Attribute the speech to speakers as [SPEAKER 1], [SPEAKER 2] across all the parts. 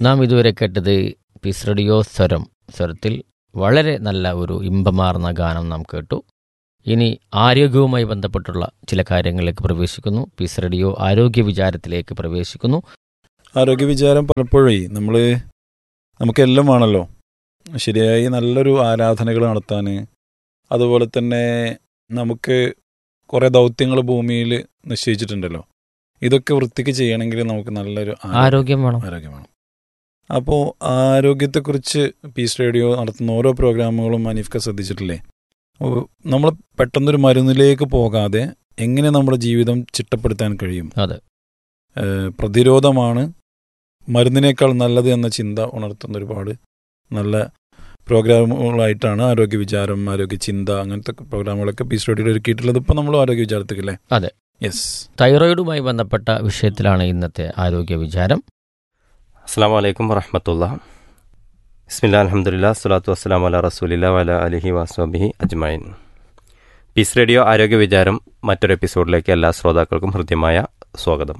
[SPEAKER 1] നാം ഇതുവരെ കേട്ടത് പീസ് റേഡിയോ സ്വരം സ്വരത്തിൽ വളരെ നല്ല ഒരു ഇമ്പമാർന്ന ഗാനം നാം കേട്ടു ഇനി ആരോഗ്യവുമായി ബന്ധപ്പെട്ടുള്ള ചില കാര്യങ്ങളിലേക്ക് പ്രവേശിക്കുന്നു പീസ് റേഡിയോ ആരോഗ്യ വിചാരത്തിലേക്ക് പ്രവേശിക്കുന്നു
[SPEAKER 2] ആരോഗ്യ വിചാരം പലപ്പോഴേ നമ്മൾ നമുക്കെല്ലാം വേണമല്ലോ ശരിയായി നല്ലൊരു ആരാധനകൾ നടത്താൻ അതുപോലെ തന്നെ നമുക്ക് കുറേ ദൗത്യങ്ങൾ ഭൂമിയിൽ നിശ്ചയിച്ചിട്ടുണ്ടല്ലോ ഇതൊക്കെ വൃത്തിക്ക് ചെയ്യണമെങ്കിൽ നമുക്ക് നല്ലൊരു ആരോഗ്യം
[SPEAKER 1] ആരോഗ്യം വേണം
[SPEAKER 2] ആരോഗ്യം വേണം അപ്പോൾ ആരോഗ്യത്തെക്കുറിച്ച് പീസ് റേഡിയോ നടത്തുന്ന ഓരോ പ്രോഗ്രാമുകളും അനീഫ്ക ശ്രദ്ധിച്ചിട്ടില്ലേ നമ്മൾ പെട്ടെന്നൊരു മരുന്നിലേക്ക് പോകാതെ എങ്ങനെ നമ്മുടെ ജീവിതം ചിട്ടപ്പെടുത്താൻ കഴിയും
[SPEAKER 1] അതെ
[SPEAKER 2] ഏഹ് പ്രതിരോധമാണ് മരുന്നിനേക്കാൾ നല്ലത് എന്ന ചിന്ത ഉണർത്തുന്ന ഒരുപാട് നല്ല പ്രോഗ്രാമുകളായിട്ടാണ് ആരോഗ്യ വിചാരം ആരോഗ്യ ചിന്ത അങ്ങനത്തെ പ്രോഗ്രാമുകളൊക്കെ പീസ് റേഡിയോയിൽ ഒരുക്കിയിട്ടുള്ളത് ഇപ്പം നമ്മൾ ആരോഗ്യ വിചാരത്തിലല്ലേ
[SPEAKER 1] അതെ.
[SPEAKER 2] യെസ്
[SPEAKER 1] തൈറോയിഡുമായി ബന്ധപ്പെട്ട വിഷയത്തിലാണ് ഇന്നത്തെ ആരോഗ്യ വിചാരം
[SPEAKER 3] അസ്സാം വലൈക്കും വറഹമത്തുള്ള ബിസ്മില്ല അലഹമുല്ല സ്വലാത്തു വസ്സലാം അല റസൂലില്ല വല അലഹി വാസ്വബിഹി അജ്മൈൻ പീസ് റേഡിയോ ആരോഗ്യ വിചാരം മറ്റൊരു എപ്പിസോഡിലേക്ക് എല്ലാ ശ്രോതാക്കൾക്കും ഹൃദ്യമായ സ്വാഗതം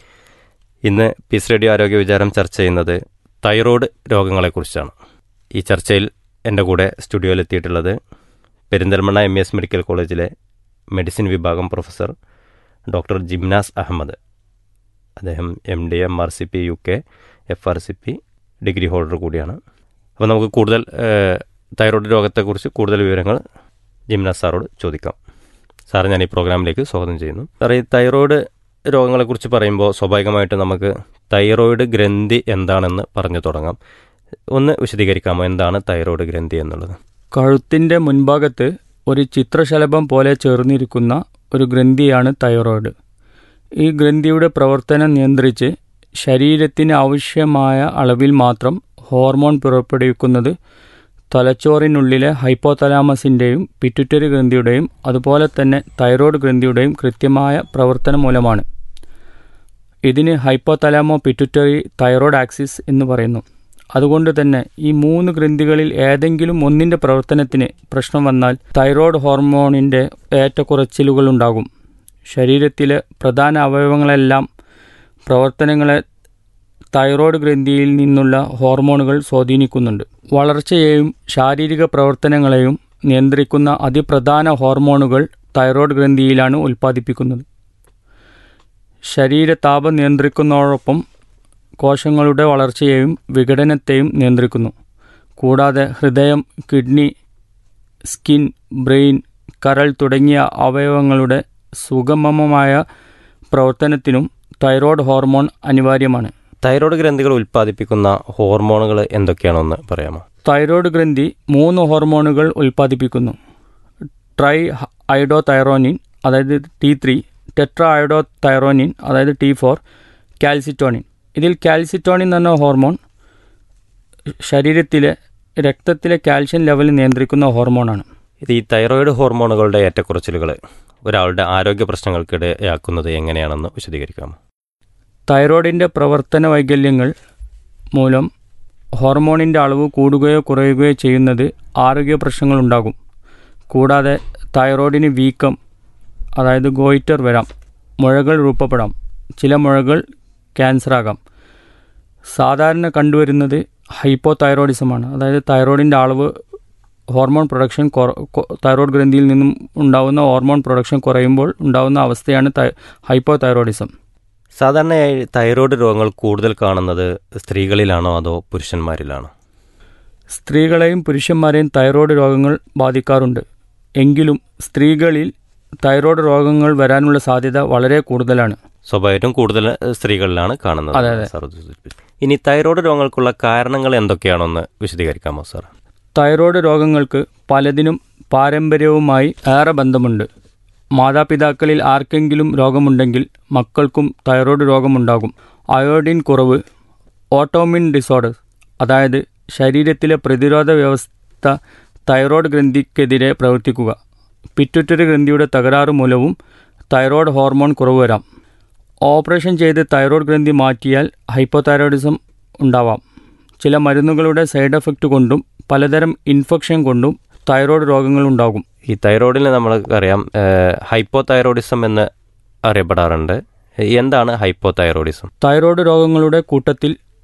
[SPEAKER 3] ഇന്ന് പീസ് റേഡിയോ ആരോഗ്യ വിചാരം ചർച്ച ചെയ്യുന്നത് തൈറോയ്ഡ് രോഗങ്ങളെക്കുറിച്ചാണ് ഈ ചർച്ചയിൽ എൻ്റെ കൂടെ സ്റ്റുഡിയോയിലെത്തിയിട്ടുള്ളത് പെരിന്തൽമണ്ണ എം എസ് മെഡിക്കൽ കോളേജിലെ മെഡിസിൻ വിഭാഗം പ്രൊഫസർ ഡോക്ടർ ജിംനാസ് അഹമ്മദ് അദ്ദേഹം M D M R C P U K F R C P degree holder കൂടിയാണ് അപ്പോൾ നമുക്ക് കൂടുതൽ ഏഹ്, തൈറോയ്ഡ് രോഗത്തെക്കുറിച്ച് കൂടുതൽ വിവരങ്ങൾ ജിംനാസ് സാറോട് ചോദിക്കാം സാറ് ഞാൻ ഈ പ്രോഗ്രാമിലേക്ക് സ്വാഗതം ചെയ്യുന്നു സാറേ ഈ തൈറോയ്ഡ് രോഗങ്ങളെക്കുറിച്ച് പറയുമ്പോൾ സ്വാഭാവികമായിട്ട് നമുക്ക് തൈറോയ്ഡ് ഗ്രന്ഥി എന്താണെന്ന് പറഞ്ഞു തുടങ്ങാം ഒന്ന് വിശദീകരിക്കാമോ എന്താണ് തൈറോയ്ഡ് ഗ്രന്ഥി എന്നുള്ളത്
[SPEAKER 4] കഴുത്തിൻ്റെ മുൻഭാഗത്ത് ഒരു ചിത്രശലഭം പോലെ ചേർന്നിരിക്കുന്ന ഒരു ഗ്രന്ഥിയാണ് തൈറോയ്ഡ് ഈ ഗ്രന്ഥിയുടെ പ്രവർത്തനം നിയന്ത്രിച്ച് ശരീരത്തിന് ആവശ്യമായ അളവിൽ മാത്രം ഹോർമോൺ പുറപ്പെടുവിക്കുന്നത് തലച്ചോറിനുള്ളിലെ ഹൈപ്പോതലാമസിൻ്റെയും പിറ്റുറ്ററി ഗ്രന്ഥിയുടെയും അതുപോലെ തന്നെ തൈറോയ്ഡ് ഗ്രന്ഥിയുടെയും കൃത്യമായ പ്രവർത്തനം മൂലമാണ് ഇതിന് ഹൈപ്പോതലാമോ പിറ്റുറ്ററി തൈറോയ്ഡ് ആക്സിസ് എന്ന് പറയുന്നു അതുകൊണ്ട് തന്നെ ഈ മൂന്ന് ഗ്രന്ഥികളിൽ ഏതെങ്കിലും ഒന്നിൻ്റെ പ്രവർത്തനത്തിന് പ്രശ്നം വന്നാൽ തൈറോയ്ഡ് ഹോർമോണിൻ്റെ ഏറ്റക്കുറച്ചിലുകൾ ഉണ്ടാകും ശരീരത്തിലെ പ്രധാന അവയവങ്ങളെല്ലാം പ്രവർത്തനങ്ങളെ തൈറോയ്ഡ് ഗ്രന്ഥിയിൽ നിന്നുള്ള ഹോർമോണുകൾ സ്വാധീനിക്കുന്നുണ്ട് വളർച്ചയെയും ശാരീരിക പ്രവർത്തനങ്ങളെയും നിയന്ത്രിക്കുന്ന അതിപ്രധാന ഹോർമോണുകൾ തൈറോയ്ഡ് ഗ്രന്ഥിയിലാണ് ഉൽപ്പാദിപ്പിക്കുന്നത് ശരീരതാപം നിയന്ത്രിക്കുന്നതോടൊപ്പം കോശങ്ങളുടെ വളർച്ചയെയും വിഘടനത്തെയും നിയന്ത്രിക്കുന്നു കൂടാതെ ഹൃദയം കിഡ്നി സ്കിൻ ബ്രെയിൻ കരൾ തുടങ്ങിയ അവയവങ്ങളുടെ സുഗമമായ പ്രവർത്തനത്തിനും തൈറോയ്ഡ് ഹോർമോൺ അനിവാര്യമാണ്
[SPEAKER 3] തൈറോയ്ഡ് ഗ്രന്ഥികൾ ഉൽപ്പാദിപ്പിക്കുന്ന ഹോർമോണുകൾ എന്തൊക്കെയാണെന്ന് പറയാമോ
[SPEAKER 4] തൈറോയ്ഡ് ഗ്രന്ഥി മൂന്ന് ഹോർമോണുകൾ ഉൽപ്പാദിപ്പിക്കുന്നു ട്രൈ ഐഡോ തൈറോനിൻ അതായത് T three Oedo thyronine അതായത് ടി ഫോർ കാൽസിറ്റോണിൻ ഇതിൽ കാൽസിറ്റോണിൻ എന്ന ഹോർമോൺ ശരീരത്തിലെ രക്തത്തിലെ കാൽഷ്യം ലെവൽ നിയന്ത്രിക്കുന്ന ഹോർമോണാണ്
[SPEAKER 3] ഇത് ഈ തൈറോയ്ഡ് ഹോർമോണുകളുടെ ഏറ്റക്കുറച്ചിലുകൾ ഒരാളുടെ ആരോഗ്യ പ്രശ്നങ്ങൾക്കിടയാക്കുന്നത് എങ്ങനെയാണെന്ന് വിശദീകരിക്കാമോ
[SPEAKER 4] തൈറോയിഡിൻ്റെ പ്രവർത്തന വൈകല്യങ്ങൾ മൂലം ഹോർമോണിൻ്റെ അളവ് കൂടുകയോ കുറയുകയോ ചെയ്യുന്നത് ആരോഗ്യ പ്രശ്നങ്ങളുണ്ടാകും കൂടാതെ തൈറോയിഡിന് വീക്കം അതായത് ഗോയിറ്റർ വരാം മുഴകൾ രൂപപ്പെടാം ചില മുഴകൾ ക്യാൻസർ ആകാം സാധാരണ കണ്ടുവരുന്നത് ഹൈപ്പോ തൈറോയിഡിസമാണ് അതായത് തൈറോയിഡിൻ്റെ അളവ് ഹോർമോൺ പ്രൊഡക്ഷൻ തൈറോയ്ഡ് ഗ്രന്ഥിയിൽ നിന്നും ഉണ്ടാകുന്ന ഹോർമോൺ പ്രൊഡക്ഷൻ കുറയുമ്പോൾ ഉണ്ടാകുന്ന അവസ്ഥയാണ് ഹൈപ്പോ തൈറോയിഡിസം
[SPEAKER 3] സാധാരണയായി തൈറോയ്ഡ് രോഗങ്ങൾ കൂടുതൽ കാണുന്നത് സ്ത്രീകളിലാണോ അതോ പുരുഷന്മാരിലാണോ
[SPEAKER 4] സ്ത്രീകളെയും പുരുഷന്മാരെയും തൈറോയ്ഡ് രോഗങ്ങൾ ബാധിക്കാറുണ്ട് എങ്കിലും സ്ത്രീകളിൽ തൈറോയ്ഡ് രോഗങ്ങൾ വരാനുള്ള സാധ്യത വളരെ കൂടുതലാണ്
[SPEAKER 3] സ്വാഭാവികമായിട്ടും കൂടുതൽ ഏഹ്, സ്ത്രീകളിലാണ് കാണുന്നത്
[SPEAKER 4] അതെ, അതെ.
[SPEAKER 3] സാർ സൂചിപ്പിച്ചു. ഇനി തൈറോയ്ഡ് രോഗങ്ങൾക്കുള്ള കാരണങ്ങൾ എന്തൊക്കെയാണെന്ന് വിശദീകരിക്കാമോ സാർ
[SPEAKER 4] തൈറോയ്ഡ് രോഗങ്ങൾക്ക് പലതിനും പാരമ്പര്യവുമായി ഏറെ ബന്ധമുണ്ട് മാതാപിതാക്കളിൽ ആർക്കെങ്കിലും രോഗമുണ്ടെങ്കിൽ മക്കൾക്കും തൈറോയ്ഡ് രോഗമുണ്ടാകും അയോഡിൻ കുറവ് ഓട്ടോമിൻ ഡിസോർഡർ അതായത് ശരീരത്തിലെ പ്രതിരോധ വ്യവസ്ഥ തൈറോയ്ഡ് ഗ്രന്ഥിക്കെതിരെ പ്രവർത്തിക്കുക പിറ്റുറ്ററി ഗ്രന്ഥിയുടെ തകരാറ് മൂലവും തൈറോയ്ഡ് ഹോർമോൺ കുറവ് വരാം ഓപ്പറേഷൻ ചെയ്ത് തൈറോയ്ഡ് ഗ്രന്ഥി മാറ്റിയാൽ ഹൈപ്പോതൈറോയിഡിസം ഉണ്ടാവാം ചില മരുന്നുകളുടെ സൈഡ് എഫക്റ്റ് കൊണ്ടും പലതരം ഇൻഫെക്ഷൻ കൊണ്ടും തൈറോയ്ഡ് രോഗങ്ങൾ ഉണ്ടാകും
[SPEAKER 3] ഈ തൈറോയ്ഡിന് നമ്മൾക്ക് അറിയാം ഹൈപ്പോ തൈറോയിഡിസം എന്ന് അറിയപ്പെടാറുണ്ട് എന്താണ് ഹൈപ്പോ തൈറോയിഡിസം
[SPEAKER 4] തൈറോയ്ഡ് രോഗങ്ങളുടെ കൂട്ടത്തിൽ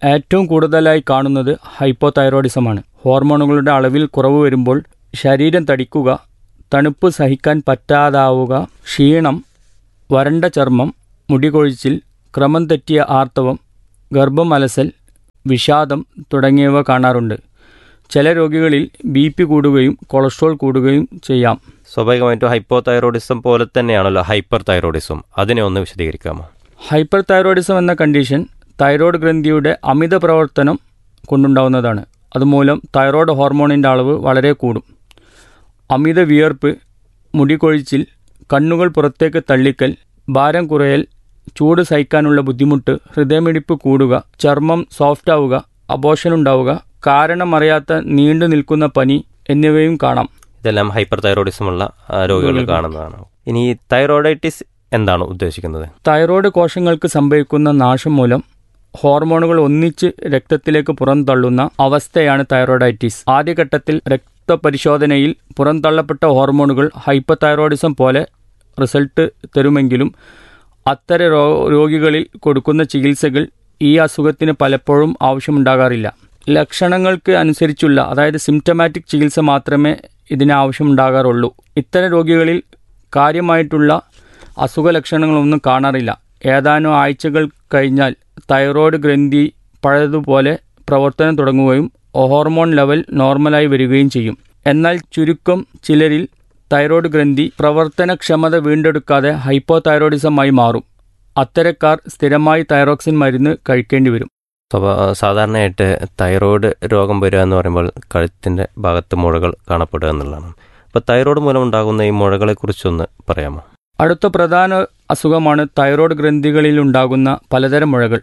[SPEAKER 4] ഏറ്റവും കൂടുതലായി കാണുന്നത് ഹൈപ്പോതൈറോയിഡിസമാണ് ഹോർമോണുകളുടെ അളവിൽ കുറവ് വരുമ്പോൾ ശരീരം തടിക്കുക തണുപ്പ് സഹിക്കാൻ പറ്റാതാവുക ക്ഷീണം വരണ്ട ചർമ്മം മുടികൊഴിച്ചിൽ ക്രമം തെറ്റിയ ആർത്തവം ഗർഭം അലസൽ വിഷാദം തുടങ്ങിയവ കാണാറുണ്ട് ചില രോഗികളിൽ ബി പി കൂടുകയും കൊളസ്ട്രോൾ കൂടുകയും ചെയ്യാം
[SPEAKER 3] സ്വാഭാവികമായിട്ടും ഹൈപ്പോ തൈറോയിഡിസം പോലെ തന്നെയാണല്ലോ ഹൈപ്പർ തൈറോയിഡിസം അതിനെ ഒന്ന് വിശദീകരിക്കാമോ
[SPEAKER 4] ഹൈപ്പർ തൈറോയിഡിസം എന്ന കണ്ടീഷൻ തൈറോയ്ഡ് ഗ്രന്ഥിയുടെ അമിത പ്രവർത്തനം കൊണ്ടുണ്ടാവുന്നതാണ് അതുമൂലം തൈറോയ്ഡ് ഹോർമോണിൻ്റെ അളവ് വളരെ കൂടും അമിത വിയർപ്പ് മുടികൊഴിച്ചിൽ കണ്ണുകൾ പുറത്തേക്ക് തള്ളിക്കൽ ഭാരം കുറയൽ ചൂട് സഹിക്കാനുള്ള ബുദ്ധിമുട്ട് ഹൃദയമിടിപ്പ് കൂടുക ചർമ്മം സോഫ്റ്റ് ആവുക അബോഷൻ ഉണ്ടാവുക കാരണമറിയാത്ത നീണ്ടു നിൽക്കുന്ന പനി എന്നിവയും കാണാം
[SPEAKER 3] ഇതെല്ലാം ഹൈപ്പർ തൈറോയിഡിസമുള്ള ആ, രോഗികളിൽ കാണുന്നതാണ് ഇനി തൈറോയിഡൈറ്റിസ് എന്താണ് ഉദ്ദേശിക്കുന്നത്
[SPEAKER 4] തൈറോയ്ഡ് കോശങ്ങൾക്ക് സംഭവിക്കുന്ന നാശം മൂലം ഹോർമോണുകൾ ഒന്നിച്ച് രക്തത്തിലേക്ക് പുറന്തള്ളുന്ന അവസ്ഥയാണ് തൈറോയിഡൈറ്റിസ് ആദ്യഘട്ടത്തിൽ രക്തപരിശോധനയിൽ പുറന്തള്ളപ്പെട്ട ഹോർമോണുകൾ ഹൈപ്പതൈറോയിഡിസം പോലെ റിസൾട്ട് തരുമെങ്കിലും അത്തരം രോ രോഗികളിൽ കൊടുക്കുന്ന ചികിത്സകൾ ഈ അസുഖത്തിന് പലപ്പോഴും ആവശ്യമുണ്ടാകാറില്ല ലക്ഷണങ്ങൾക്ക് അനുസരിച്ചുള്ള അതായത് സിംറ്റമാറ്റിക് ചികിത്സ മാത്രമേ ഇതിന് ആവശ്യമുണ്ടാകാറുള്ളൂ ഇത്തരം രോഗികളിൽ കാര്യമായിട്ടുള്ള അസുഖ ലക്ഷണങ്ങളൊന്നും കാണാറില്ല ഏതാനും ആഴ്ചകൾ കഴിഞ്ഞാൽ തൈറോയ്ഡ് ഗ്രന്ഥി പഴയതുപോലെ പ്രവർത്തനം തുടങ്ങുകയും ഹോർമോൺ ലെവൽ നോർമലായി വരികയും ചെയ്യും എന്നാൽ ചുരുക്കം ചിലരിൽ തൈറോയ്ഡ് ഗ്രന്ഥി പ്രവർത്തനക്ഷമത വീണ്ടെടുക്കാതെ ഹൈപ്പോതൈറോയിഡിസമായി മാറും അത്തരക്കാർ സ്ഥിരമായി തൈറോക്സിൻ മരുന്ന് കഴിക്കേണ്ടി വരും
[SPEAKER 3] സ്വഭാ സാധാരണയായിട്ട് തൈറോയ്ഡ് രോഗം വരിക എന്ന് പറയുമ്പോൾ കഴുത്തിൻ്റെ ഭാഗത്ത് മുഴകൾ കാണപ്പെടുക എന്നുള്ളതാണ് അപ്പോൾ തൈറോയ്ഡ് മൂലം ഉണ്ടാകുന്ന ഈ മുഴകളെക്കുറിച്ചൊന്ന് പറയാമോ
[SPEAKER 4] അടുത്ത പ്രധാന അസുഖമാണ് തൈറോയ്ഡ് ഗ്രന്ഥികളിൽ ഉണ്ടാകുന്ന പലതരം മുഴകൾ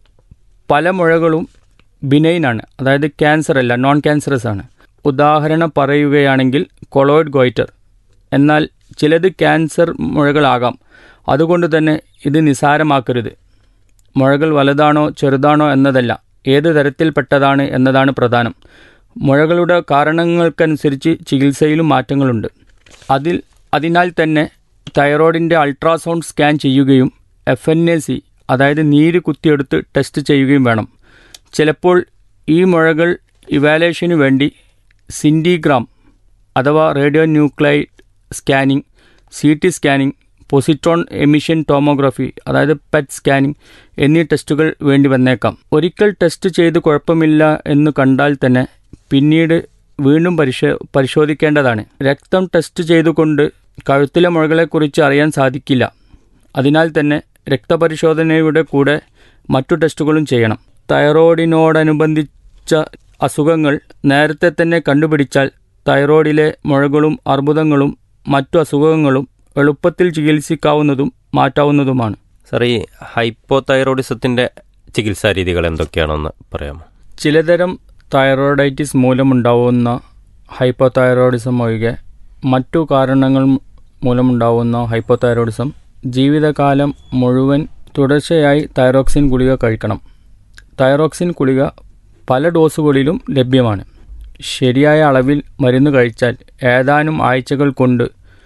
[SPEAKER 4] പല മുഴകളും ബിനൈനാണ് അതായത് ക്യാൻസർ അല്ല നോൺ ക്യാൻസറസ് ആണ് ഉദാഹരണം പറയുകയാണെങ്കിൽ കൊളോയിഡ് ഗോയിറ്റർ എന്നാൽ ചിലത് ക്യാൻസർ മുഴകളാകാം അതുകൊണ്ട് തന്നെ ഇത് നിസാരമാക്കരുത് മുഴകൾ വലുതാണോ ചെറുതാണോ എന്നതല്ല ഏത് തരത്തിൽപ്പെട്ടതാണ് എന്നതാണ് പ്രധാനം മുഴകളുടെ കാരണങ്ങൾക്കനുസരിച്ച് ചികിത്സയിലും മാറ്റങ്ങളുണ്ട് അതിൽ അതിനാൽ തന്നെ തൈറോയിഡിൻ്റെ അൾട്രാസൗണ്ട് സ്കാൻ ചെയ്യുകയും എഫ് എൻ എ സി അതായത് നീര് കുത്തിയെടുത്ത് ടെസ്റ്റ് ചെയ്യുകയും വേണം ചിലപ്പോൾ ഈ മുഴകൾ ഇവാലുവേഷന് വേണ്ടി സിൻഡിഗ്രാം അഥവാ radionuclide scanning C T scanning positron emission tomography അതായത് പെറ്റ് സ്കാനിംഗ് എന്നീ ടെസ്റ്റുകൾ വേണ്ടി വന്നേക്കാം ഒരിക്കൽ ടെസ്റ്റ് ചെയ്ത് കുഴപ്പമില്ല എന്ന് കണ്ടാൽ തന്നെ പിന്നീട് വീണ്ടും പരിശോ പരിശോധിക്കേണ്ടതാണ് രക്തം ടെസ്റ്റ് ചെയ്തുകൊണ്ട് കഴുത്തിലെ മുഴകളെക്കുറിച്ച് അറിയാൻ സാധിക്കില്ല അതിനാൽ തന്നെ രക്തപരിശോധനയുടെ കൂടെ മറ്റു ടെസ്റ്റുകളും ചെയ്യണം തൈറോയിഡിനോടനുബന്ധിച്ച അസുഖങ്ങൾ നേരത്തെ തന്നെ കണ്ടുപിടിച്ചാൽ തൈറോയിഡിലെ മുഴകളും അർബുദങ്ങളും മറ്റു അസുഖങ്ങളും എളുപ്പത്തിൽ ചികിത്സിക്കാവുന്നതും മാറ്റാവുന്നതുമാണ്
[SPEAKER 3] സാർ ഈ ഹൈപ്പോ തൈറോയിഡിസത്തിൻ്റെ ചികിത്സാ രീതികൾ എന്തൊക്കെയാണെന്ന് പറയാമോ
[SPEAKER 4] ചിലതരം തൈറോയിഡൈറ്റിസ് മൂലമുണ്ടാവുന്ന ഹൈപ്പോതൈറോയിഡിസം ഒഴികെ മറ്റു കാരണങ്ങൾ മൂലമുണ്ടാവുന്ന ഹൈപ്പോതൈറോയിഡിസം ജീവിതകാലം മുഴുവൻ തുടർച്ചയായി തൈറോക്സിൻ ഗുളിക കഴിക്കണം തൈറോക്സിൻ ഗുളിക പല ഡോസുകളിലും ലഭ്യമാണ് ശരിയായ അളവിൽ മരുന്ന് കഴിച്ചാൽ ഏതാനും ആഴ്ചകൾ കൊണ്ട്